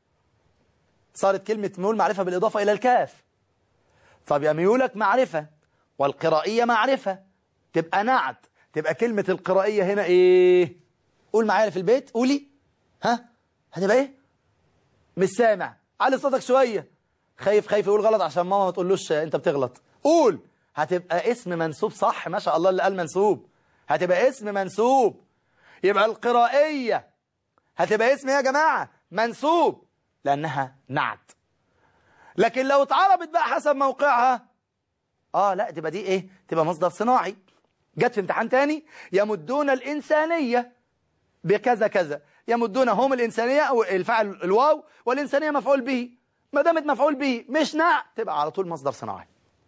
[SPEAKER 3] صارت كلمة ميول معرفة بالإضافة إلى الكاف طب يا ميولك معرفة والقرائية معرفة تبقى نعت تبقى كلمة القرائية هنا إيه قول معايا في البيت قولي ها هتبقى إيه مش سامع علي صوتك شوية خايف خايف يقول غلط عشان ماما ما تقولوش أنت بتغلط قول هتبقى اسم منسوب صح ما شاء الله اللي قال منسوب هتبقى اسم منسوب يبقى القرائية هتبقى اسم يا جماعة منسوب لأنها نعت لكن لو اتعربت بقى حسب موقعها آه لا تبقى دي إيه تبقى مصدر صناعي جت في امتحان تاني يمدون الإنسانية بكذا كذا يمدون هم الإنسانية أو الفعل الواو والإنسانية مفعول به ما دامت مفعول به مش نعت تبقى على طول مصدر صناعي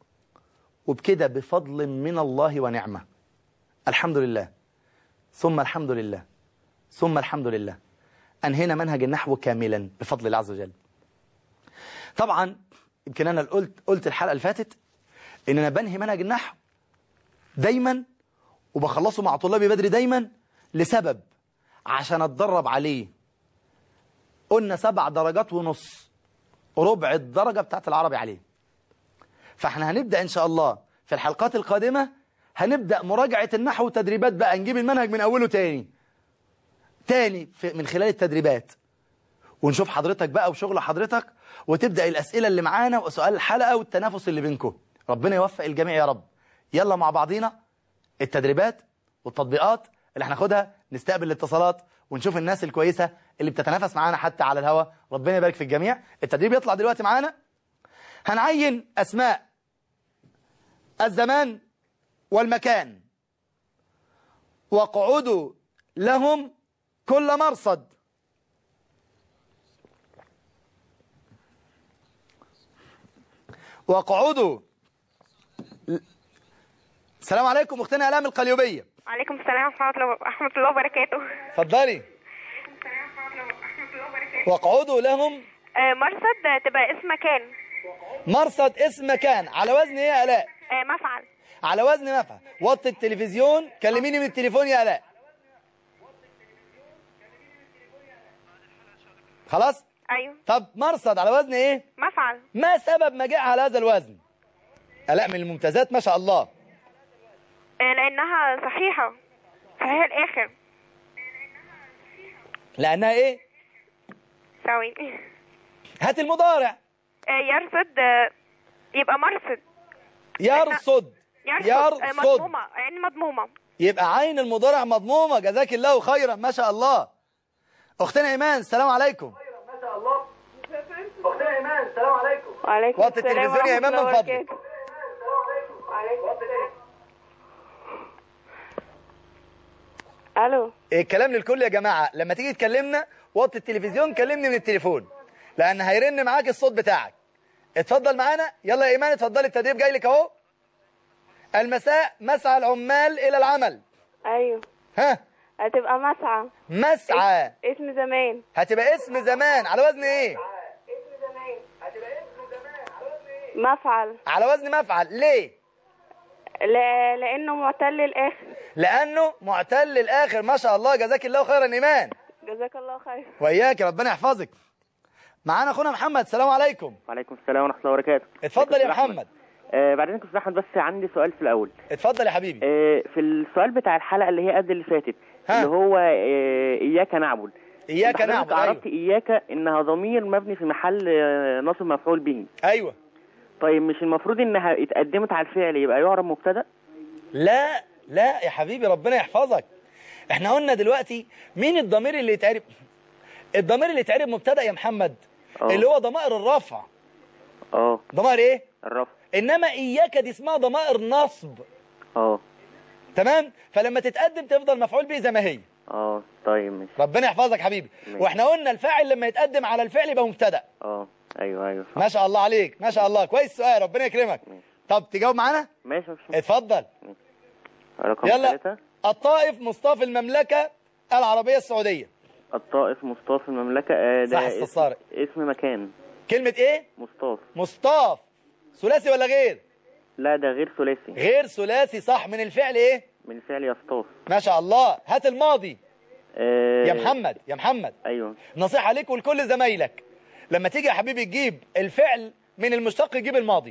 [SPEAKER 3] وبكده بفضل من الله ونعمة الحمد لله ثم الحمد لله ثم الحمد لله أنهينا منهج النحو كاملا بفضل الله عز وجل طبعا يمكن أنا قلت قلت الحلقة اللي فاتت إن أنا بنهي منهج النحو دايما وبخلصه مع طلابي بدري دايما لسبب عشان أتدرب عليه قلنا سبع درجات ونص ربع الدرجة بتاعت العربي عليه فاحنا هنبدأ إن شاء الله في الحلقات القادمة هنبدأ مراجعة النحو وتدريبات بقى نجيب المنهج من أوله تاني تاني في من خلال التدريبات ونشوف حضرتك بقى وشغل حضرتك وتبدأ الأسئلة اللي معانا وسؤال الحلقة والتنافس اللي بينكم ربنا يوفق الجميع يا رب يلا مع بعضينا التدريبات والتطبيقات اللي هناخدها نستقبل الاتصالات ونشوف الناس الكويسة اللي بتتنافس معانا حتى على الهوا ربنا يبارك في الجميع التدريب يطلع دلوقتي معانا هنعين أسماء الزمان والمكان واقعدوا لهم كل مرصد واقعدوا السلام عليكم اختنا الام القليوبيه
[SPEAKER 4] وعليكم السلام ورحمة الله ورحمة الله وبركاته
[SPEAKER 3] اتفضلي واقعدوا لهم
[SPEAKER 4] آه، مرصد آه، تبقى اسم مكان
[SPEAKER 3] مرصد اسم مكان على وزن ايه يا الاء
[SPEAKER 4] آه، مفعل
[SPEAKER 3] على وزن مفعل وطي التلفزيون كلميني من التليفون يا الاء خلاص
[SPEAKER 4] أيوه
[SPEAKER 3] طب مرصد على وزن ايه
[SPEAKER 4] مفعل
[SPEAKER 3] ما سبب ما جاء على هذا الوزن الاء من الممتازات ما شاء الله
[SPEAKER 4] آه، لأنها صحيحة صحيح الآخر
[SPEAKER 3] لانها ايه
[SPEAKER 4] ثواني
[SPEAKER 3] هات المضارع
[SPEAKER 4] آه، يرصد آه، يبقى مرصد
[SPEAKER 3] يرصد
[SPEAKER 4] يرصد آه،
[SPEAKER 3] يرصد
[SPEAKER 4] مضمومة يعني مضمومة
[SPEAKER 3] يبقى عين المضارع مضمومة جزاك الله خيرا ما شاء الله اختنا ايمان السلام عليكم ما شاء الله اختنا ايمان السلام عليكم
[SPEAKER 4] وعليكم
[SPEAKER 3] وطي التلفزيون يا إيمان من فضلك.
[SPEAKER 4] الو
[SPEAKER 3] الكلام للكل يا جماعة لما تيجي تكلمنا وطي التلفزيون كلمني من التليفون لأن هيرن معاك الصوت بتاعك اتفضل معانا يلا يا إيمان اتفضلي التدريب جاي لك أهو المساء مسعى العمال إلى العمل
[SPEAKER 4] ايوه
[SPEAKER 3] ها
[SPEAKER 4] هتبقى مسعى
[SPEAKER 3] مسعى
[SPEAKER 4] اسم زمان
[SPEAKER 3] هتبقى اسم زمان على وزن ايه
[SPEAKER 4] مفعل
[SPEAKER 3] على وزن مفعل ليه
[SPEAKER 4] ل... لانه معتل الاخر
[SPEAKER 3] لأنه معتل الآخر ما شاء الله جزاك الله خيرا إيمان
[SPEAKER 4] جزاك الله خير
[SPEAKER 3] وإياك ربنا يحفظك معانا أخونا محمد السلام عليكم
[SPEAKER 5] وعليكم السلام ورحمة الله وبركاته
[SPEAKER 3] اتفضل يا
[SPEAKER 5] أستاذ أحمد.
[SPEAKER 3] محمد
[SPEAKER 5] آه بعدين كنت أحمد بس عندي سؤال في الأول
[SPEAKER 3] اتفضل يا حبيبي
[SPEAKER 5] آه في السؤال بتاع الحلقة اللي هي قبل اللي فاتت
[SPEAKER 3] ها.
[SPEAKER 5] اللي هو آه إياك نعبد
[SPEAKER 3] إياك
[SPEAKER 5] حضرتك
[SPEAKER 3] نعبد
[SPEAKER 5] عرفت
[SPEAKER 3] أيوة.
[SPEAKER 5] إياك إنها ضمير مبني في محل آه، نصب مفعول به
[SPEAKER 3] أيوة
[SPEAKER 5] طيب مش المفروض إنها اتقدمت على الفعل يبقى يعرب مبتدأ
[SPEAKER 3] لا لا يا حبيبي ربنا يحفظك احنا قلنا دلوقتي مين الضمير اللي يتعرب الضمير اللي يتعرب مبتدا يا محمد
[SPEAKER 5] آه.
[SPEAKER 3] اللي هو ضمائر الرفع
[SPEAKER 5] اه
[SPEAKER 3] ضمائر ايه
[SPEAKER 5] الرفع
[SPEAKER 3] انما اياك دي اسمها ضمائر نصب
[SPEAKER 5] اه
[SPEAKER 3] تمام فلما تتقدم تفضل مفعول به زي ما هي
[SPEAKER 5] اه طيب ماشي
[SPEAKER 3] ربنا يحفظك حبيبي
[SPEAKER 5] ماشي.
[SPEAKER 3] واحنا قلنا الفاعل لما يتقدم على الفعل يبقى مبتدا
[SPEAKER 5] اه ايوه ايوه صح
[SPEAKER 3] ما شاء الله عليك ما شاء الله كويس سؤال ربنا يكرمك
[SPEAKER 5] ماشي.
[SPEAKER 3] طب تجاوب معانا
[SPEAKER 5] ماشي ماشي
[SPEAKER 3] اتفضل
[SPEAKER 5] رقم
[SPEAKER 3] يلا
[SPEAKER 5] ثلاثة
[SPEAKER 3] الطائف مصطفى المملكة العربية السعودية
[SPEAKER 5] الطائف مصطفى المملكة آه ده
[SPEAKER 3] صح، أستاذ
[SPEAKER 5] اسم,
[SPEAKER 3] صارق.
[SPEAKER 5] اسم مكان
[SPEAKER 3] كلمة ايه
[SPEAKER 5] مصطفى
[SPEAKER 3] مصطاف ثلاثي ولا غير
[SPEAKER 5] لا ده غير ثلاثي
[SPEAKER 3] غير ثلاثي صح من الفعل ايه
[SPEAKER 5] من فعل يصطاف
[SPEAKER 3] ما شاء الله هات الماضي
[SPEAKER 5] آه
[SPEAKER 3] يا محمد يا محمد
[SPEAKER 5] ايوه
[SPEAKER 3] نصيحة ليك ولكل زمايلك لما تيجي يا حبيبي تجيب الفعل من المشتق جيب الماضي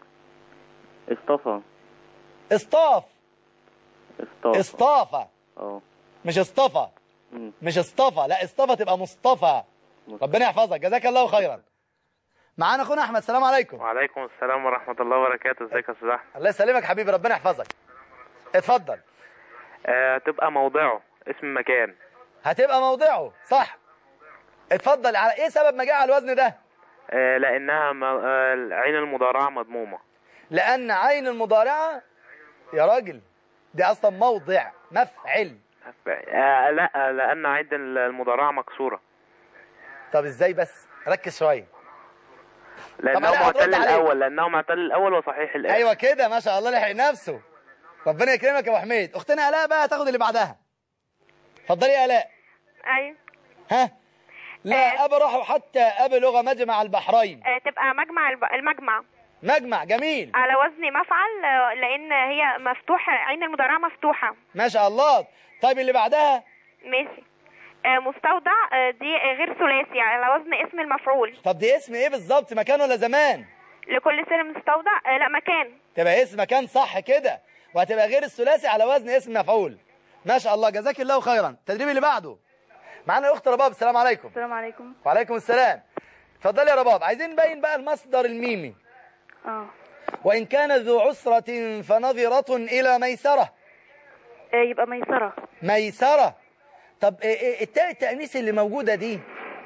[SPEAKER 5] اصطفى
[SPEAKER 3] اصطاف
[SPEAKER 5] اصطاف
[SPEAKER 3] اصطافة
[SPEAKER 5] اه
[SPEAKER 3] مش اصطفى
[SPEAKER 5] مم.
[SPEAKER 3] مش اصطفى لا اصطفى تبقى مصطفى ربنا يحفظك جزاك الله خيرا معانا اخونا احمد السلام عليكم
[SPEAKER 6] وعليكم السلام ورحمة الله وبركاته ازيك يا استاذ احمد
[SPEAKER 3] الله يسلمك حبيبي ربنا يحفظك اتفضل
[SPEAKER 6] آه تبقى موضعه اسم مكان
[SPEAKER 3] هتبقى موضعه صح اتفضل على ايه سبب ما جاء على الوزن ده
[SPEAKER 6] آه لانها م... آه العين المضارعة مضمومة
[SPEAKER 3] لان عين المضارعة يا راجل دي اصلا موضع مفعل
[SPEAKER 6] آه لا لان عين المضارعة مكسورة
[SPEAKER 3] طب ازاي بس ركز شويه
[SPEAKER 6] لانه
[SPEAKER 3] طب أنا هترد
[SPEAKER 6] معتل
[SPEAKER 3] عليك.
[SPEAKER 6] الاول لانه معتل الاول وصحيح الاخر
[SPEAKER 3] ايوه كده ما شاء الله لحق نفسه ربنا يكرمك يا ابو حميد اختنا الاء بقى تاخد اللي بعدها اتفضلي يا الاء
[SPEAKER 4] ايوه
[SPEAKER 3] ها لا ابرح حتى ابلغ مجمع البحرين
[SPEAKER 4] آه، تبقى مجمع الب... المجمع
[SPEAKER 3] مجمع جميل
[SPEAKER 4] على وزن مفعل آه، لان هي مفتوحه عين المضارعه مفتوحه
[SPEAKER 3] ما شاء الله طيب اللي بعدها
[SPEAKER 4] ماشي آه، مستودع آه، دي غير ثلاثي على وزن اسم المفعول
[SPEAKER 3] طب دي اسم ايه بالظبط مكان ولا زمان
[SPEAKER 4] لكل سن مستودع آه، لا مكان
[SPEAKER 3] تبقى اسم مكان صح كده وهتبقى غير الثلاثي على وزن اسم مفعول ما شاء الله جزاك الله خيرا التدريب اللي بعده معانا الاخت رباب السلام عليكم
[SPEAKER 7] السلام عليكم
[SPEAKER 3] وعليكم السلام اتفضلي يا رباب عايزين نبين بقى المصدر الميمي
[SPEAKER 7] اه
[SPEAKER 3] وإن كان ذو عسرة فنظرة إلى ميسرة
[SPEAKER 7] آه، يبقى ميسرة
[SPEAKER 3] ميسرة طب إيه- إيه التاء التأنيث اللي موجودة دي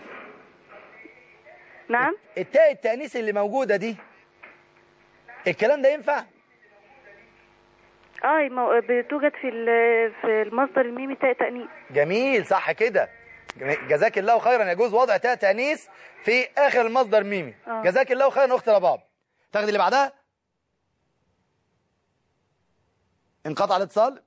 [SPEAKER 7] نعم
[SPEAKER 3] التاء التأنيث اللي موجودة دي الكلام ده ينفع
[SPEAKER 7] اه مو- بتوجد في ال- في المصدر الميمي تاء تأنيث
[SPEAKER 3] جميل صح كده جميل. جزاك الله خيرا يجوز وضع تاء تأنيث في آخر المصدر ميمي
[SPEAKER 7] آه.
[SPEAKER 3] جزاك الله خيرا أخت رباب تاخد اللي بعدها انقطع الاتصال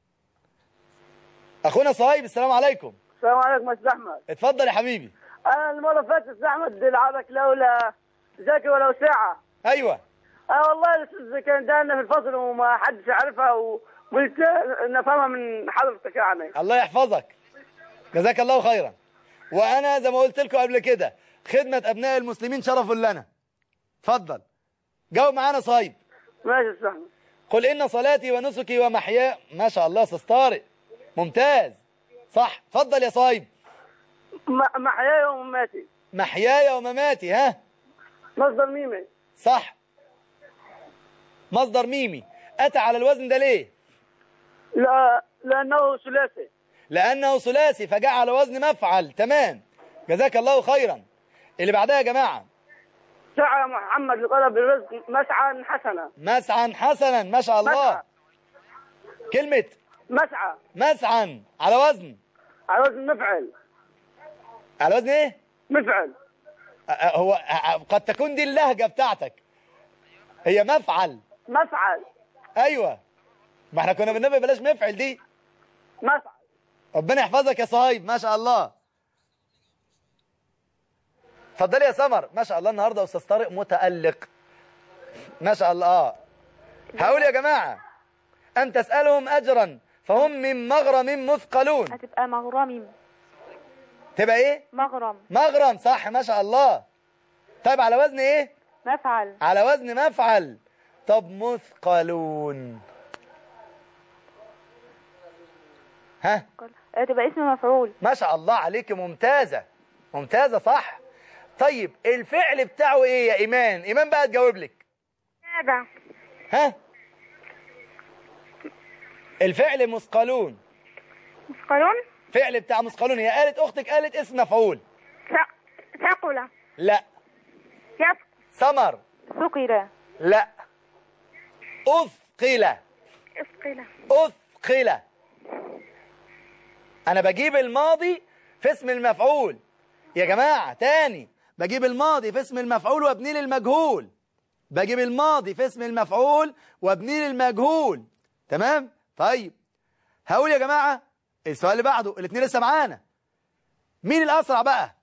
[SPEAKER 3] أخونا صهيب السلام عليكم
[SPEAKER 8] السلام عليكم يا استاذ احمد
[SPEAKER 3] اتفضل يا حبيبي
[SPEAKER 8] انا المره اللي فاتت استاذ احمد لعبك لولا ذكي ولو ساعه
[SPEAKER 3] أيوه
[SPEAKER 8] اه والله الاستاذ كان دانا في الفصل وما حدش عارفها وقلت نفهمها من حضرتك يعني
[SPEAKER 3] الله يحفظك جزاك الله خيرا وانا زي ما قلت لكم قبل كده خدمة ابناء المسلمين شرف لنا اتفضل جاوب معانا صايب
[SPEAKER 8] ماشي يا استاذ احمد
[SPEAKER 3] قل ان صلاتي ونسكي ومحياي ما شاء الله استاذ طارق ممتاز صح اتفضل يا صايب
[SPEAKER 8] م- محياي ومماتي
[SPEAKER 3] محياي ومماتي ها
[SPEAKER 8] مصدر ميمي
[SPEAKER 3] صح مصدر ميمي اتى على الوزن ده ليه
[SPEAKER 8] لا لانه ثلاثي
[SPEAKER 3] لانه ثلاثي فجاء على وزن مفعل تمام جزاك الله خيرا اللي بعدها يا جماعه
[SPEAKER 8] سعى محمد لطلب الرزق مسعى حسنا
[SPEAKER 3] مسعى حسنا ما شاء الله
[SPEAKER 8] مسعى.
[SPEAKER 3] كلمة
[SPEAKER 8] مسعى
[SPEAKER 3] مسعا على وزن
[SPEAKER 8] على وزن مفعل
[SPEAKER 3] على وزن ايه
[SPEAKER 8] مفعل
[SPEAKER 3] أ- أ- هو أ- أ- قد تكون دي اللهجة بتاعتك هي مفعل
[SPEAKER 8] مفعل
[SPEAKER 3] ايوه ما احنا كنا بنبقى بلاش مفعل دي
[SPEAKER 8] مفعل
[SPEAKER 3] ربنا يحفظك يا صهيب ما شاء الله اتفضلي يا سمر ما شاء الله النهارده استاذ طارق متألق ما شاء الله اه هقول يا جماعه ان تسالهم اجرا فهم من مغرم مثقلون
[SPEAKER 7] هتبقى مغرمي
[SPEAKER 3] تبقى ايه
[SPEAKER 7] مغرم
[SPEAKER 3] مغرم صح ما شاء الله طيب على وزن ايه
[SPEAKER 7] مفعل
[SPEAKER 3] على وزن مفعل طب مثقلون ها
[SPEAKER 7] هتبقى اسم مفعول
[SPEAKER 3] ما شاء الله عليك ممتازة ممتازة صح طيب الفعل بتاعه ايه يا ايمان ايمان بقى تجاوب لك
[SPEAKER 4] هذا
[SPEAKER 3] ها الفعل مثقلون
[SPEAKER 4] مثقلون
[SPEAKER 3] فعل بتاع مثقلون هي قالت اختك قالت اسم مفعول
[SPEAKER 4] ث- ثقل
[SPEAKER 3] لا
[SPEAKER 4] يث
[SPEAKER 3] سمر
[SPEAKER 7] ثقل
[SPEAKER 3] لا اثقل
[SPEAKER 4] اثقل
[SPEAKER 3] اثقل انا بجيب الماضي في اسم المفعول يا جماعة تاني بجيب الماضي في اسم المفعول وابني للمجهول بجيب الماضي في اسم المفعول وابني للمجهول تمام طيب هقول يا جماعة السؤال اللي بعده الاثنين لسه معانا مين الاسرع بقى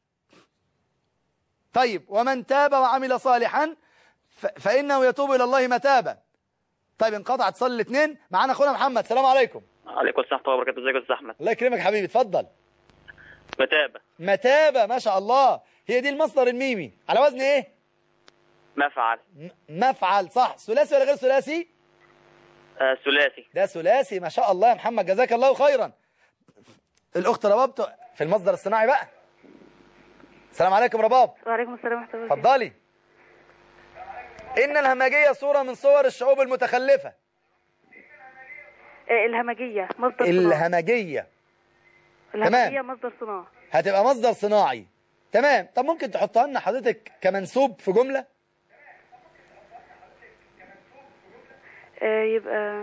[SPEAKER 3] طيب ومن تاب وعمل صالحا ف... فانه يتوب الى الله متابا طيب انقطع اتصال الاثنين معانا اخونا محمد السلام عليكم
[SPEAKER 5] عليكم السلام ورحمه الله وبركاته ازيك يا استاذ احمد
[SPEAKER 3] الله يكرمك حبيبي اتفضل
[SPEAKER 5] متابه
[SPEAKER 3] متابة ما شاء الله هي دي المصدر الميمي على وزن ايه
[SPEAKER 5] مفعل
[SPEAKER 3] م- مفعل صح ثلاثي ولا غير ثلاثي
[SPEAKER 5] آه ثلاثي
[SPEAKER 3] ده ثلاثي ما شاء الله يا محمد جزاك الله خيرا الاخت رباب في المصدر الصناعي بقى السلام عليكم رباب
[SPEAKER 7] وعليكم السلام ورحمة الله وبركاته.
[SPEAKER 3] اتفضلي ان الهمجية صورة من صور الشعوب المتخلفة
[SPEAKER 7] آه، الهمجية مصدر صناعة
[SPEAKER 3] الهمجية
[SPEAKER 7] الهمجية مصدر صناعة
[SPEAKER 3] هتبقى مصدر صناعي تمام طب ممكن تحطها لنا حضرتك كمنسوب في جملة
[SPEAKER 7] آه، يبقى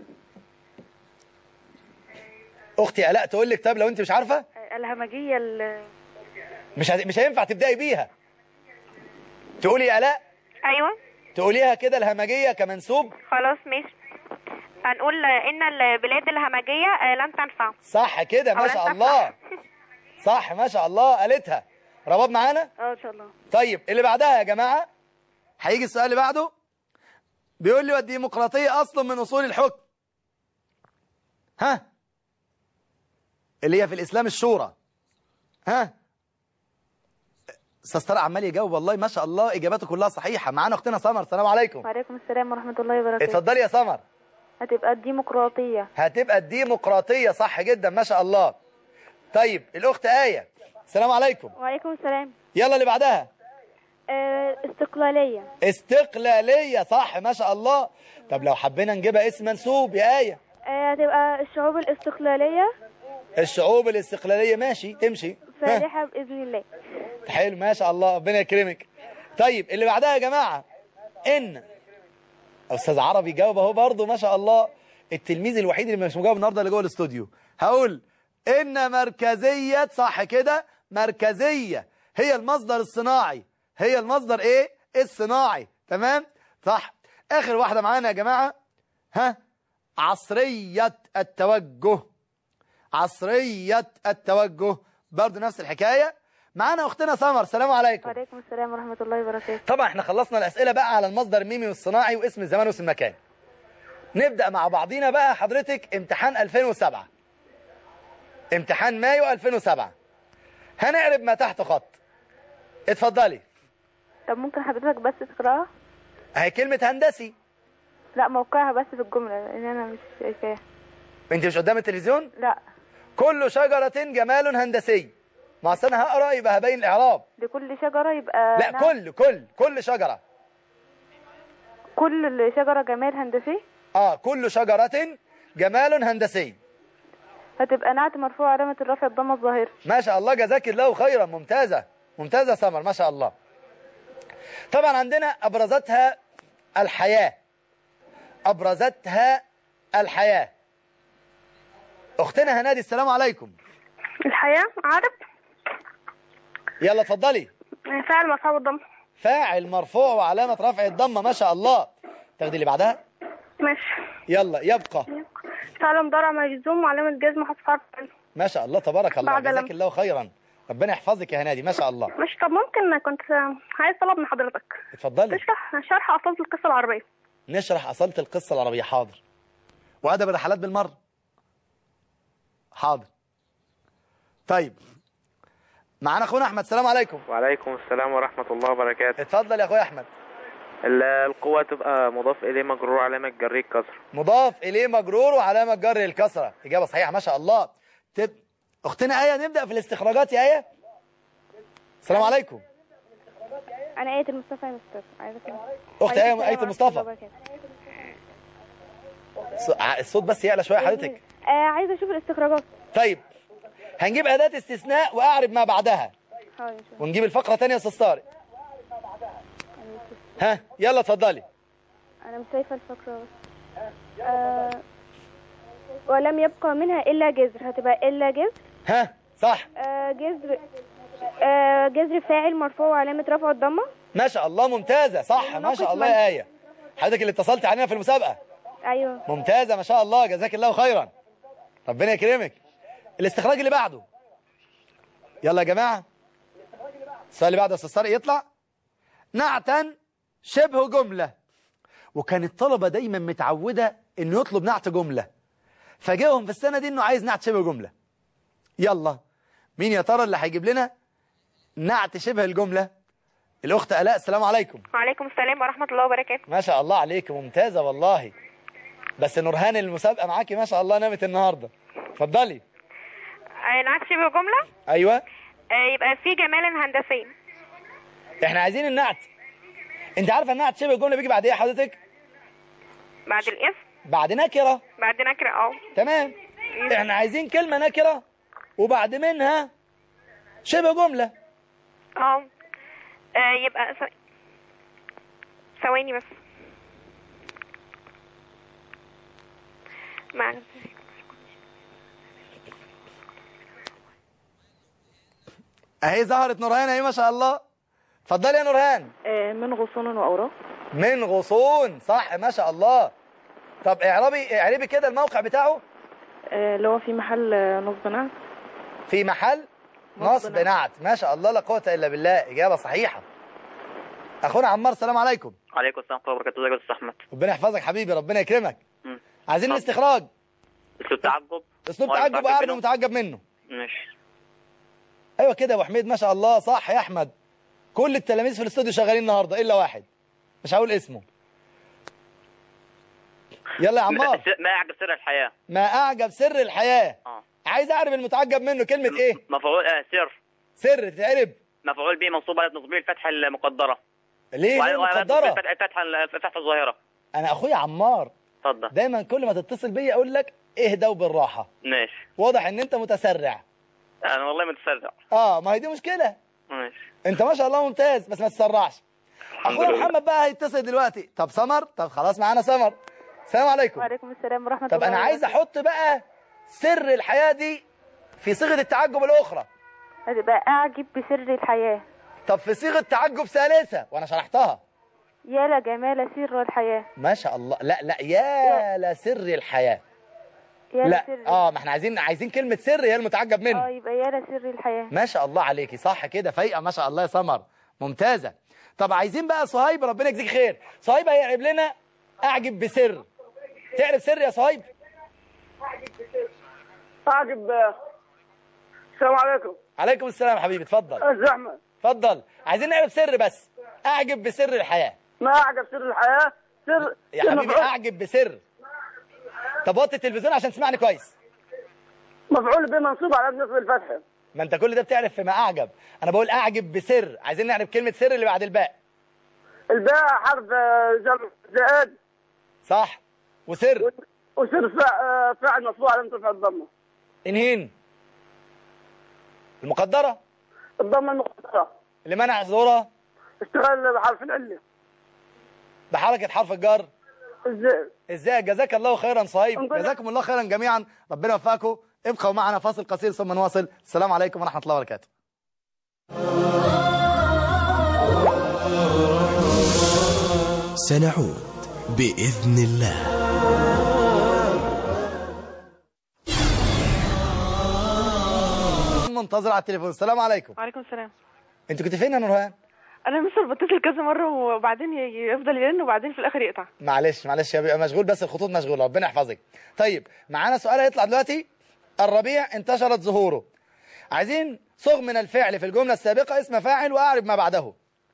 [SPEAKER 3] اختي الاء تقول لك طب لو انت مش عارفة
[SPEAKER 7] آه، الهمجية ال-
[SPEAKER 3] مش هت... مش هينفع تبدأي بيها تقولي يا الاء
[SPEAKER 4] ايوه
[SPEAKER 3] تقوليها كده الهمجية كمنسوب
[SPEAKER 4] خلاص ماشي هنقول ان البلاد الهمجية آه، لن تنفع
[SPEAKER 3] صح كده
[SPEAKER 4] أو
[SPEAKER 3] ما
[SPEAKER 4] لن
[SPEAKER 3] شاء
[SPEAKER 4] تنفع.
[SPEAKER 3] الله صح ما شاء الله قالتها رباب معانا
[SPEAKER 7] اه ان شاء الله
[SPEAKER 3] طيب اللي بعدها يا جماعة هيجي السؤال اللي بعده بيقول لي والديمقراطية أصل من أصول الحكم ها اللي هي في الإسلام الشورى ها استاذ طارق عمال يجاوب والله ما شاء الله إجاباته كلها صحيحة معانا أختنا سمر السلام عليكم
[SPEAKER 7] وعليكم السلام ورحمة الله وبركاته
[SPEAKER 3] اتفضلي يا سمر
[SPEAKER 7] هتبقى الديمقراطية
[SPEAKER 3] هتبقى الديمقراطية صح جدا ما شاء الله طيب الأخت آية السلام عليكم
[SPEAKER 7] وعليكم السلام
[SPEAKER 3] يلا اللي بعدها
[SPEAKER 7] آه، استقلالية
[SPEAKER 3] استقلالية صح ما شاء الله طب لو حبينا نجيبها اسم منسوب يا آية
[SPEAKER 7] آه، هتبقى الشعوب الاستقلالية
[SPEAKER 3] الشعوب الاستقلالية ماشي تمشي ها،
[SPEAKER 7] فالحة بإذن الله
[SPEAKER 3] حلو ما شاء الله ربنا يكرمك طيب اللي بعدها يا جماعة إن أستاذ عربي جاوب أهو برضه ما شاء الله التلميذ الوحيد اللي مش مجاوب النهارده اللي جوه الاستوديو هقول إن مركزية صح كده مركزية هي المصدر الصناعي هي المصدر إيه الصناعي تمام صح آخر واحدة معانا يا جماعة ها عصرية التوجه عصرية التوجه برضه نفس الحكاية معانا أختنا سمر السلام عليكم
[SPEAKER 7] وعليكم السلام ورحمة الله وبركاته
[SPEAKER 3] طبعا احنا خلصنا الأسئلة بقى على المصدر الميمي والصناعي واسم الزمان واسم المكان نبدأ مع بعضينا بقى حضرتك امتحان 2007 امتحان مايو 2007 هنعرب ما تحت خط اتفضلي
[SPEAKER 7] طب ممكن حضرتك بس تقراها
[SPEAKER 3] اهي كلمة هندسي
[SPEAKER 7] لا موقعها بس في الجملة لأن أنا مش شايفاها
[SPEAKER 3] انت مش قدام التلفزيون
[SPEAKER 7] لا
[SPEAKER 3] كل شجرة جمال هندسي ما أصل انا هقرا يبقى هبين الاعراب
[SPEAKER 7] لكل شجرة يبقى
[SPEAKER 3] لا
[SPEAKER 7] نعم.
[SPEAKER 3] كل كل كل شجرة
[SPEAKER 7] كل شجرة جمال هندسي
[SPEAKER 3] اه كل شجرة جمال هندسي
[SPEAKER 7] هتبقى نعت مرفوع علامة الرفع الضمة الظاهرة
[SPEAKER 3] ما شاء الله جزاك الله خيرا ممتازة ممتازة سمر ما شاء الله طبعا عندنا أبرزتها الحياة أبرزتها الحياة اختنا هنادي السلام عليكم
[SPEAKER 7] الحياة عارف
[SPEAKER 3] يلا اتفضلي
[SPEAKER 7] فعل مرفوع بالضم
[SPEAKER 3] فاعل مرفوع وعلامة رفع الضمة ما شاء الله تاخدي اللي بعدها
[SPEAKER 7] ماشي
[SPEAKER 3] يلا يبقى
[SPEAKER 7] فعل مضارع مجزوم وعلامة جزم حذف حرف عين.
[SPEAKER 3] ما شاء الله تبارك الله
[SPEAKER 7] بعد
[SPEAKER 3] جزاك
[SPEAKER 7] لم.
[SPEAKER 3] الله خيرا ربنا يحفظك يا هنادي ما شاء الله
[SPEAKER 7] ماشي طب ممكن كنت عايز طلب من حضرتك
[SPEAKER 3] اتفضلي
[SPEAKER 7] تشرح شرح أصالة القصة العربية
[SPEAKER 3] نشرح أصالة القصة العربية حاضر وأدب الرحلات بالمرة حاضر طيب معانا أخونا أحمد السلام عليكم
[SPEAKER 6] وعليكم السلام ورحمة الله وبركاته
[SPEAKER 3] اتفضل يا أخويا أحمد
[SPEAKER 6] ال- القوة تبقى مضاف إليه مجرور علامة جريه كسر
[SPEAKER 3] مضاف إليه مجرور وعلامة جر الكسرة إجابة صحيحة ما شاء الله تب... أختنا آية نبدأ في الاستخراجات يا آية السلام عليكم
[SPEAKER 9] انا ايه المصطفى يا مصطفى عايزه كده
[SPEAKER 3] أخت آية آية المصطفى ص- ع- الصوت بس يعلى شوية حضرتك
[SPEAKER 9] آه عايزه اشوف الاستخراجات
[SPEAKER 3] طيب هنجيب أداة استثناء وأعرب ما بعدها
[SPEAKER 9] حاضر إن شاء الله.
[SPEAKER 3] ونجيب الفقرة تانية يا أستاذ طارق ها يلا اتفضلي
[SPEAKER 9] انا مش شايفه الفقره بس آه ولم يبقى منها الا جذر هتبقى الا جذر
[SPEAKER 3] ها صح
[SPEAKER 9] آه جذر آه جذر فاعل مرفوع وعلامه رفع الضمه
[SPEAKER 3] ما شاء الله ممتازة صح ما شاء الله يا آية حضرتك اللي اتصلت علينا في المسابقة
[SPEAKER 9] ايوه
[SPEAKER 3] ممتازة ما شاء الله جزاك الله خيرا ربنا يكرمك الاستخراج اللي بعده يلا يا جماعة السؤال اللي بعده يا استاذ طارق يطلع نعتا شبه جملة وكان الطلبة دايما متعودة انه يطلب نعت جملة فجاهم في السنة دي انه عايز نعت شبه جملة يلا مين يا ترى اللي هيجيب لنا نعت شبه الجملة الاخت الاء السلام عليكم
[SPEAKER 4] وعليكم السلام ورحمة الله وبركاته
[SPEAKER 3] ما شاء الله عليك ممتازة والله بس نورهان المسابقة معاكي ما شاء الله نامت النهاردة اتفضلي
[SPEAKER 4] آه، نعت شبه جملة
[SPEAKER 3] ايوه
[SPEAKER 4] آه، يبقى في جمال هندسي
[SPEAKER 3] احنا عايزين النعت انت عارفه النعت شبه الجمله بيجي بعد ايه يا حضرتك
[SPEAKER 4] بعد الاسم
[SPEAKER 3] بعد نكره
[SPEAKER 4] بعد نكرة اه
[SPEAKER 3] تمام احنا عايزين كلمه نكره وبعد منها شبه جمله
[SPEAKER 4] اه آه، يبقى ث- ثواني بس مع
[SPEAKER 3] اهي ظهرت نورهان اهي ما شاء الله اتفضلي يا نورهان
[SPEAKER 7] من غصون وأوراق
[SPEAKER 3] من غصون صح ما شاء الله طب اعربي اعربي كده الموقع بتاعه
[SPEAKER 7] اللي هو في محل نصب نعت
[SPEAKER 3] في محل نصب نعت ما شاء الله لا قوه الا بالله اجابه صحيحه اخونا عمار السلام عليكم
[SPEAKER 5] عليكم السلام ورحمة الله وبركاته ازيك يا استاذ احمد
[SPEAKER 3] ربنا يحفظك حبيبي ربنا يكرمك
[SPEAKER 5] مم.
[SPEAKER 3] عايزين
[SPEAKER 5] اتفضل.
[SPEAKER 3] الاستخراج
[SPEAKER 5] اسلوب تعجب
[SPEAKER 3] اسلوب
[SPEAKER 5] وأنا
[SPEAKER 3] تعجب
[SPEAKER 5] متعجب
[SPEAKER 3] واعرب
[SPEAKER 5] منه.
[SPEAKER 3] ومتعجب منه
[SPEAKER 5] ماشي
[SPEAKER 3] ايوه كده يا ابو حميد ما شاء الله صح يا احمد كل التلاميذ في الاستوديو شغالين النهارده الا واحد مش هقول اسمه يلا يا عمار
[SPEAKER 5] ما يعجب سر الحياة
[SPEAKER 3] ما اعجب سر الحياه
[SPEAKER 5] اه
[SPEAKER 3] عايز اعرف المتعجب منه كلمه ايه
[SPEAKER 5] مفعول آه سر
[SPEAKER 3] سر تتعرب
[SPEAKER 5] مفعول به منصوب على نصبيه الفتحة المقدرة
[SPEAKER 3] ليه
[SPEAKER 5] وعلى-
[SPEAKER 3] هي
[SPEAKER 5] وعلى نصبيه
[SPEAKER 3] مقدره
[SPEAKER 5] الفتحة الفتحة الفتحة الظاهرة
[SPEAKER 3] انا اخويا عمار
[SPEAKER 5] اتفضل
[SPEAKER 3] دايما كل ما تتصل بيا اقول لك اهدى وبالراحه
[SPEAKER 5] ماشي
[SPEAKER 3] واضح ان انت متسرع
[SPEAKER 5] انا والله متسرع
[SPEAKER 3] اه ما هي دي مشكله
[SPEAKER 5] ماشي
[SPEAKER 3] انت ما شاء الله ممتاز بس ما تسرعش
[SPEAKER 5] الحمد
[SPEAKER 3] اخويا
[SPEAKER 5] لله.
[SPEAKER 3] محمد بقى هيتصل دلوقتي طب سمر طب خلاص معانا سمر السلام عليكم
[SPEAKER 7] وعليكم السلام ورحمة
[SPEAKER 3] طب
[SPEAKER 7] الله
[SPEAKER 3] انا عايز
[SPEAKER 7] وبركاته.
[SPEAKER 3] احط بقى سر الحياة دي في صيغة التعجب الاخرى
[SPEAKER 7] هتبقى أعجب بسر الحياة
[SPEAKER 3] طب في صيغة تعجب ثالثة وانا شرحتها
[SPEAKER 7] يا لجمال سر الحياة
[SPEAKER 3] ما شاء الله لا لا يا لسر الحياة
[SPEAKER 7] يا
[SPEAKER 3] لا
[SPEAKER 7] لسر
[SPEAKER 3] اه ما احنا عايزين عايزين كلمة سر هي المتعجب
[SPEAKER 7] اه
[SPEAKER 3] منه
[SPEAKER 7] يبقى يا لسر الحياة
[SPEAKER 3] ما شاء الله عليكي صح كده فايقة ما شاء الله يا سمر ممتازة طب عايزين بقى صهيب ربنا يجزيك خير صهيب هيعرب لنا اعجب بسر تعرف سر يا صهيب
[SPEAKER 8] أعجب السلام عليكم
[SPEAKER 3] عليكم السلام يا حبيبي اتفضل
[SPEAKER 8] الزحمة
[SPEAKER 3] اتفضل عايزين نعرف سر بس اعجب بسر الحياة
[SPEAKER 8] ما أعجب سر الحياة سر
[SPEAKER 3] يا
[SPEAKER 8] سر
[SPEAKER 3] حبيبي
[SPEAKER 8] مفعول-
[SPEAKER 3] اعجب بسر طب وطي التلفزيون عشان تسمعني كويس
[SPEAKER 8] مفعول به منصوب على نصب الفتحة
[SPEAKER 3] ما انت كل ده بتعرف في ما اعجب انا بقول اعجب بسر عايزين نعرف كلمة سر اللي بعد الباء
[SPEAKER 8] الباء حرف آه، جر زائد
[SPEAKER 3] صح وسر
[SPEAKER 8] وسر فع- آه، فاعل مصبوع على رفع الضمة
[SPEAKER 3] انهين المقدرة
[SPEAKER 8] الضمة المقدرة
[SPEAKER 3] اللي منع ظهورها
[SPEAKER 8] اشتغل بحرف العلة
[SPEAKER 3] بحركة حرف الجر
[SPEAKER 8] الزائد
[SPEAKER 3] ازاي جزاك الله خيرا صهيب
[SPEAKER 8] نقول-
[SPEAKER 3] جزاكم الله خيرا جميعا ربنا يوفقكم ابقوا معنا فاصل قصير ثم نواصل السلام عليكم ورحمة الله وبركاته
[SPEAKER 10] سنعود بإذن الله
[SPEAKER 3] منتظر على التليفون السلام عليكم
[SPEAKER 7] وعليكم السلام
[SPEAKER 3] انت كنت فين يا نورهان
[SPEAKER 7] انا مستر بتصل كذا مره وبعدين ي- يفضل يرن وبعدين في الاخر يقطع
[SPEAKER 3] معلش معلش يا بيبقى مشغول بس الخطوط مشغوله ربنا يحفظك طيب معانا سؤال هيطلع دلوقتي الربيع انتشرت ظهوره عايزين صغ من الفعل في الجمله السابقه اسم فاعل واعرب ما بعده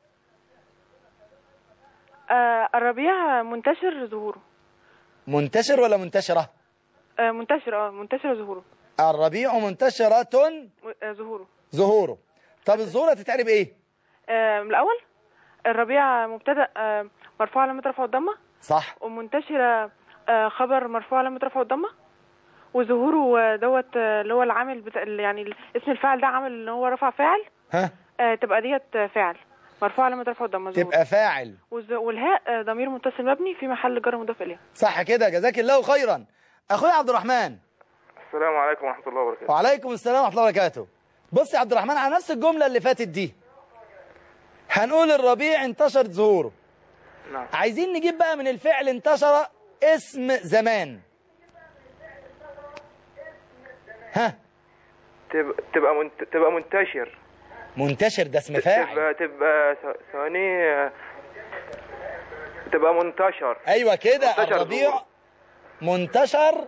[SPEAKER 7] آه الربيع منتشر ظهوره
[SPEAKER 3] منتشر ولا منتشره
[SPEAKER 7] آه منتشر اه منتشر ظهوره
[SPEAKER 3] الربيع منتشره
[SPEAKER 7] م- آه ظهوره
[SPEAKER 3] ظهوره طب الظهور هتتعرب ايه
[SPEAKER 7] آه من الاول الربيع مبتدا آه مرفوع علامه رفعه الضمه
[SPEAKER 3] صح
[SPEAKER 7] ومنتشره آه خبر مرفوع علامه رفعه الضمه وظهوره آه، دوت آه، اللي هو العامل بتا... يعني ال- اسم الفاعل ده عامل اللي هو رفع فاعل
[SPEAKER 3] ها
[SPEAKER 7] آه تبقى ديت آه، فاعل مرفوع علامه رفعه الضمه ظهور.
[SPEAKER 3] تبقى فاعل
[SPEAKER 7] والز- والهاء آه، ضمير متصل مبني في محل جر مضاف اليه
[SPEAKER 3] صح كده جزاك الله خيرا اخويا عبد الرحمن
[SPEAKER 6] السلام عليكم ورحمة الله وبركاته
[SPEAKER 3] وعليكم السلام ورحمه الله وبركاته بص يا عبد الرحمن على نفس الجمله اللي فاتت دي هنقول الربيع انتشرت ظهوره
[SPEAKER 6] نعم
[SPEAKER 3] عايزين نجيب بقى من الفعل انتشر اسم زمان ها
[SPEAKER 6] تبقى تبقى منت... تبقى منتشر
[SPEAKER 3] منتشر ده اسم فاعل
[SPEAKER 6] تبقى تبقى ث- ثواني آه، تبقى منتشر
[SPEAKER 3] ايوه كده
[SPEAKER 6] منتشر
[SPEAKER 3] الربيع
[SPEAKER 6] ظهور.
[SPEAKER 3] منتشر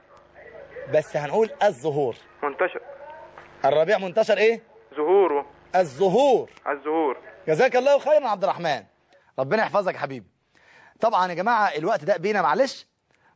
[SPEAKER 3] بس هنقول الظهور
[SPEAKER 6] منتشر
[SPEAKER 3] الربيع منتشر ايه
[SPEAKER 6] ظهوره
[SPEAKER 3] الظهور
[SPEAKER 6] الظهور
[SPEAKER 3] جزاك الله خيرا يا عبد الرحمن ربنا يحفظك يا حبيبي طبعا يا جماعة الوقت ده بينا معلش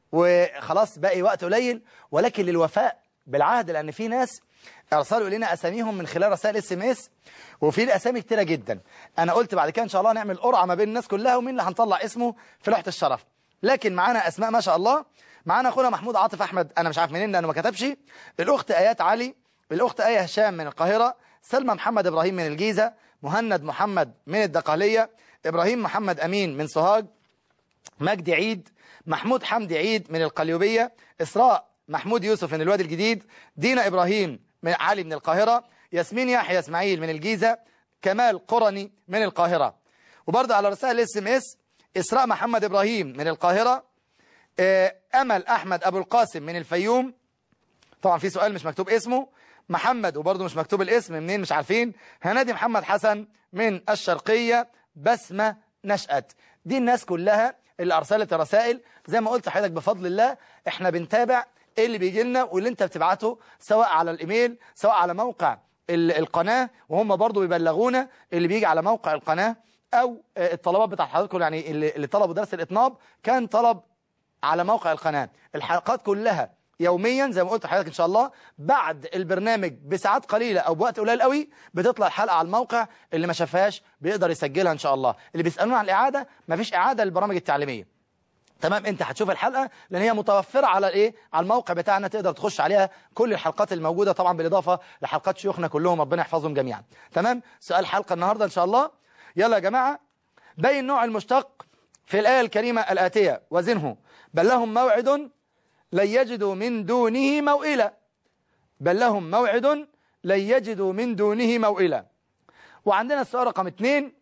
[SPEAKER 3] وخلاص باقي وقت قليل ولكن للوفاء بالعهد لأن في ناس ارسلوا الينا اساميهم من خلال رسائل اس ام اس وفي الاسامي كتيره جدا انا قلت بعد كده ان شاء الله نعمل قرعه ما بين الناس كلها ومين اللي هنطلع اسمه في لوحه الشرف لكن معانا اسماء ما شاء الله معانا اخونا محمود عاطف احمد انا مش عارف منين لانه ما كتبش الاخت ايات علي الاخت ايه هشام من القاهره سلمى محمد ابراهيم من الجيزه مهند محمد من الدقهليه ابراهيم محمد امين من سوهاج مجدي عيد محمود حمدي عيد من القليوبية إسراء محمود يوسف من الوادي الجديد دينا إبراهيم من علي من القاهرة ياسمين يحيى إسماعيل من الجيزة كمال قرني من القاهرة وبرضه على رسائل الاس ام اس إسراء محمد إبراهيم من القاهرة آه، أمل أحمد أبو القاسم من الفيوم طبعا في سؤال مش مكتوب اسمه محمد وبرضه مش مكتوب الاسم منين مش عارفين هنادي محمد حسن من الشرقية بسمة نشأت دي الناس كلها اللي أرسلت رسائل زي ما قلت لحضرتك بفضل الله احنا بنتابع ايه اللي بيجي لنا واللي انت بتبعته سواء على الايميل سواء على موقع ال- القناة وهم برضو بيبلغونا اللي بيجي على موقع القناة او آه، الطلبات بتاعت حضراتكم يعني اللي اللي طلبوا درس الاطناب كان طلب على موقع القناة الحلقات كلها يوميا زي ما قلت لحضرتك ان شاء الله بعد البرنامج بساعات قليلة او بوقت قليل قوي بتطلع الحلقة على الموقع اللي ما شافهاش بيقدر يسجلها ان شاء الله اللي بيسألونا عن الاعادة مفيش اعادة للبرامج التعليمية تمام انت هتشوف الحلقة لان هي متوفرة على الايه على الموقع بتاعنا تقدر تخش عليها كل الحلقات الموجودة طبعا بالاضافة لحلقات شيوخنا كلهم ربنا يحفظهم جميعا تمام سؤال حلقة النهاردة ان شاء الله يلا يا جماعة بين نوع المشتق في الآية الكريمة الآتية وزنه بل لهم موعد لن يجدوا من دونه موئلا بل لهم موعد لن يجدوا من دونه موئلا وعندنا السؤال رقم اثنين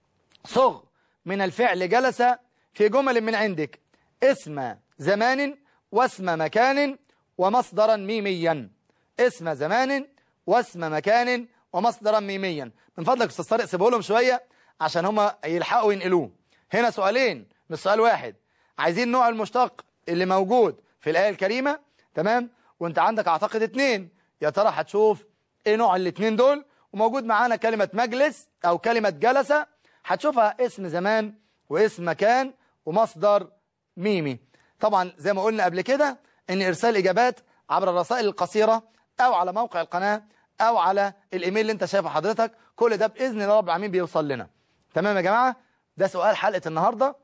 [SPEAKER 3] صغ من الفعل جلس في جمل من عندك اسم زمان واسم مكان ومصدرا ميميا اسم زمان واسم مكان ومصدرا ميميا من فضلك استاذ طارق سيبه لهم شويه عشان هما يلحقوا ينقلوه هنا سؤالين مش سؤال واحد عايزين نوع المشتق اللي موجود في الآية الكريمة تمام وانت عندك اعتقد اتنين يا ترى هتشوف ايه نوع الاتنين دول وموجود معانا كلمة مجلس او كلمة جلسة هتشوفها اسم زمان واسم مكان ومصدر ميمي طبعا زي ما قلنا قبل كده ان ارسال اجابات عبر الرسائل القصيرة او على موقع القناة او على الايميل اللي انت شايفه حضرتك كل ده باذن الله رب العالمين بيوصل لنا تمام يا جماعة ده سؤال حلقة النهاردة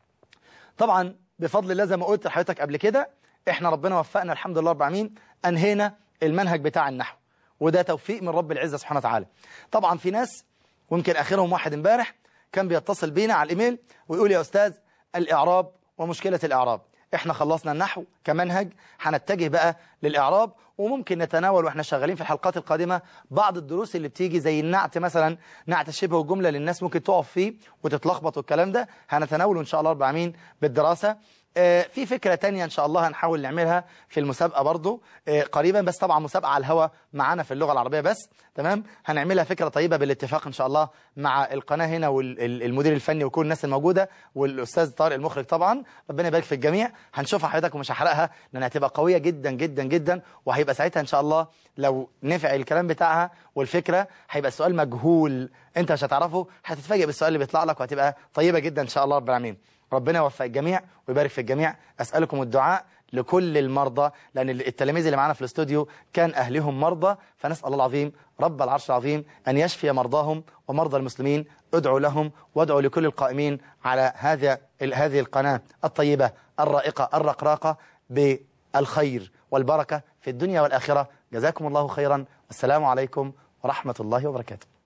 [SPEAKER 3] طبعا بفضل الله زي ما قلت لحضرتك قبل كده احنا ربنا وفقنا الحمد لله رب العالمين انهينا المنهج بتاع النحو وده توفيق من رب العزة سبحانه وتعالى طبعا في ناس ويمكن اخرهم واحد امبارح كان بيتصل بينا على الايميل ويقول يا استاذ الاعراب ومشكلة الاعراب احنا خلصنا النحو كمنهج هنتجه بقى للإعراب وممكن نتناول واحنا شغالين في الحلقات القادمة بعض الدروس اللي بتيجي زي النعت مثلا نعت الشبه والجملة للناس ممكن تقف فيه وتتلخبط والكلام ده هنتناوله إن شاء الله رب العالمين بالدراسة آه، في فكرة تانية إن شاء الله هنحاول نعملها في المسابقة برضو آه، قريبا بس طبعا مسابقة على الهوا معانا في اللغة العربية بس تمام هنعملها فكرة طيبة بالاتفاق إن شاء الله مع القناة هنا والمدير الفني وكل الناس الموجودة والأستاذ طارق المخرج طبعا ربنا يبارك في الجميع هنشوفها حضرتك ومش هحرقها لأنها هتبقى قوية جدا جدا جدا وهيبقى ساعتها إن شاء الله لو نفع الكلام بتاعها والفكرة هيبقى السؤال مجهول أنت مش هتعرفه هتتفاجئ بالسؤال اللي بيطلع لك وهتبقى طيبة جدا إن شاء الله رب العالمين ربنا يوفق الجميع ويبارك في الجميع أسألكم الدعاء لكل المرضى لأن التلاميذ اللي معانا في الاستوديو كان أهلهم مرضى فنسأل الله العظيم رب العرش العظيم أن يشفي مرضاهم ومرضى المسلمين ادعوا لهم وادعوا لكل القائمين على هذا هذه القناة الطيبة الرائقة الرقراقة بالخير والبركة في الدنيا والآخرة جزاكم الله خيرا والسلام عليكم ورحمة الله وبركاته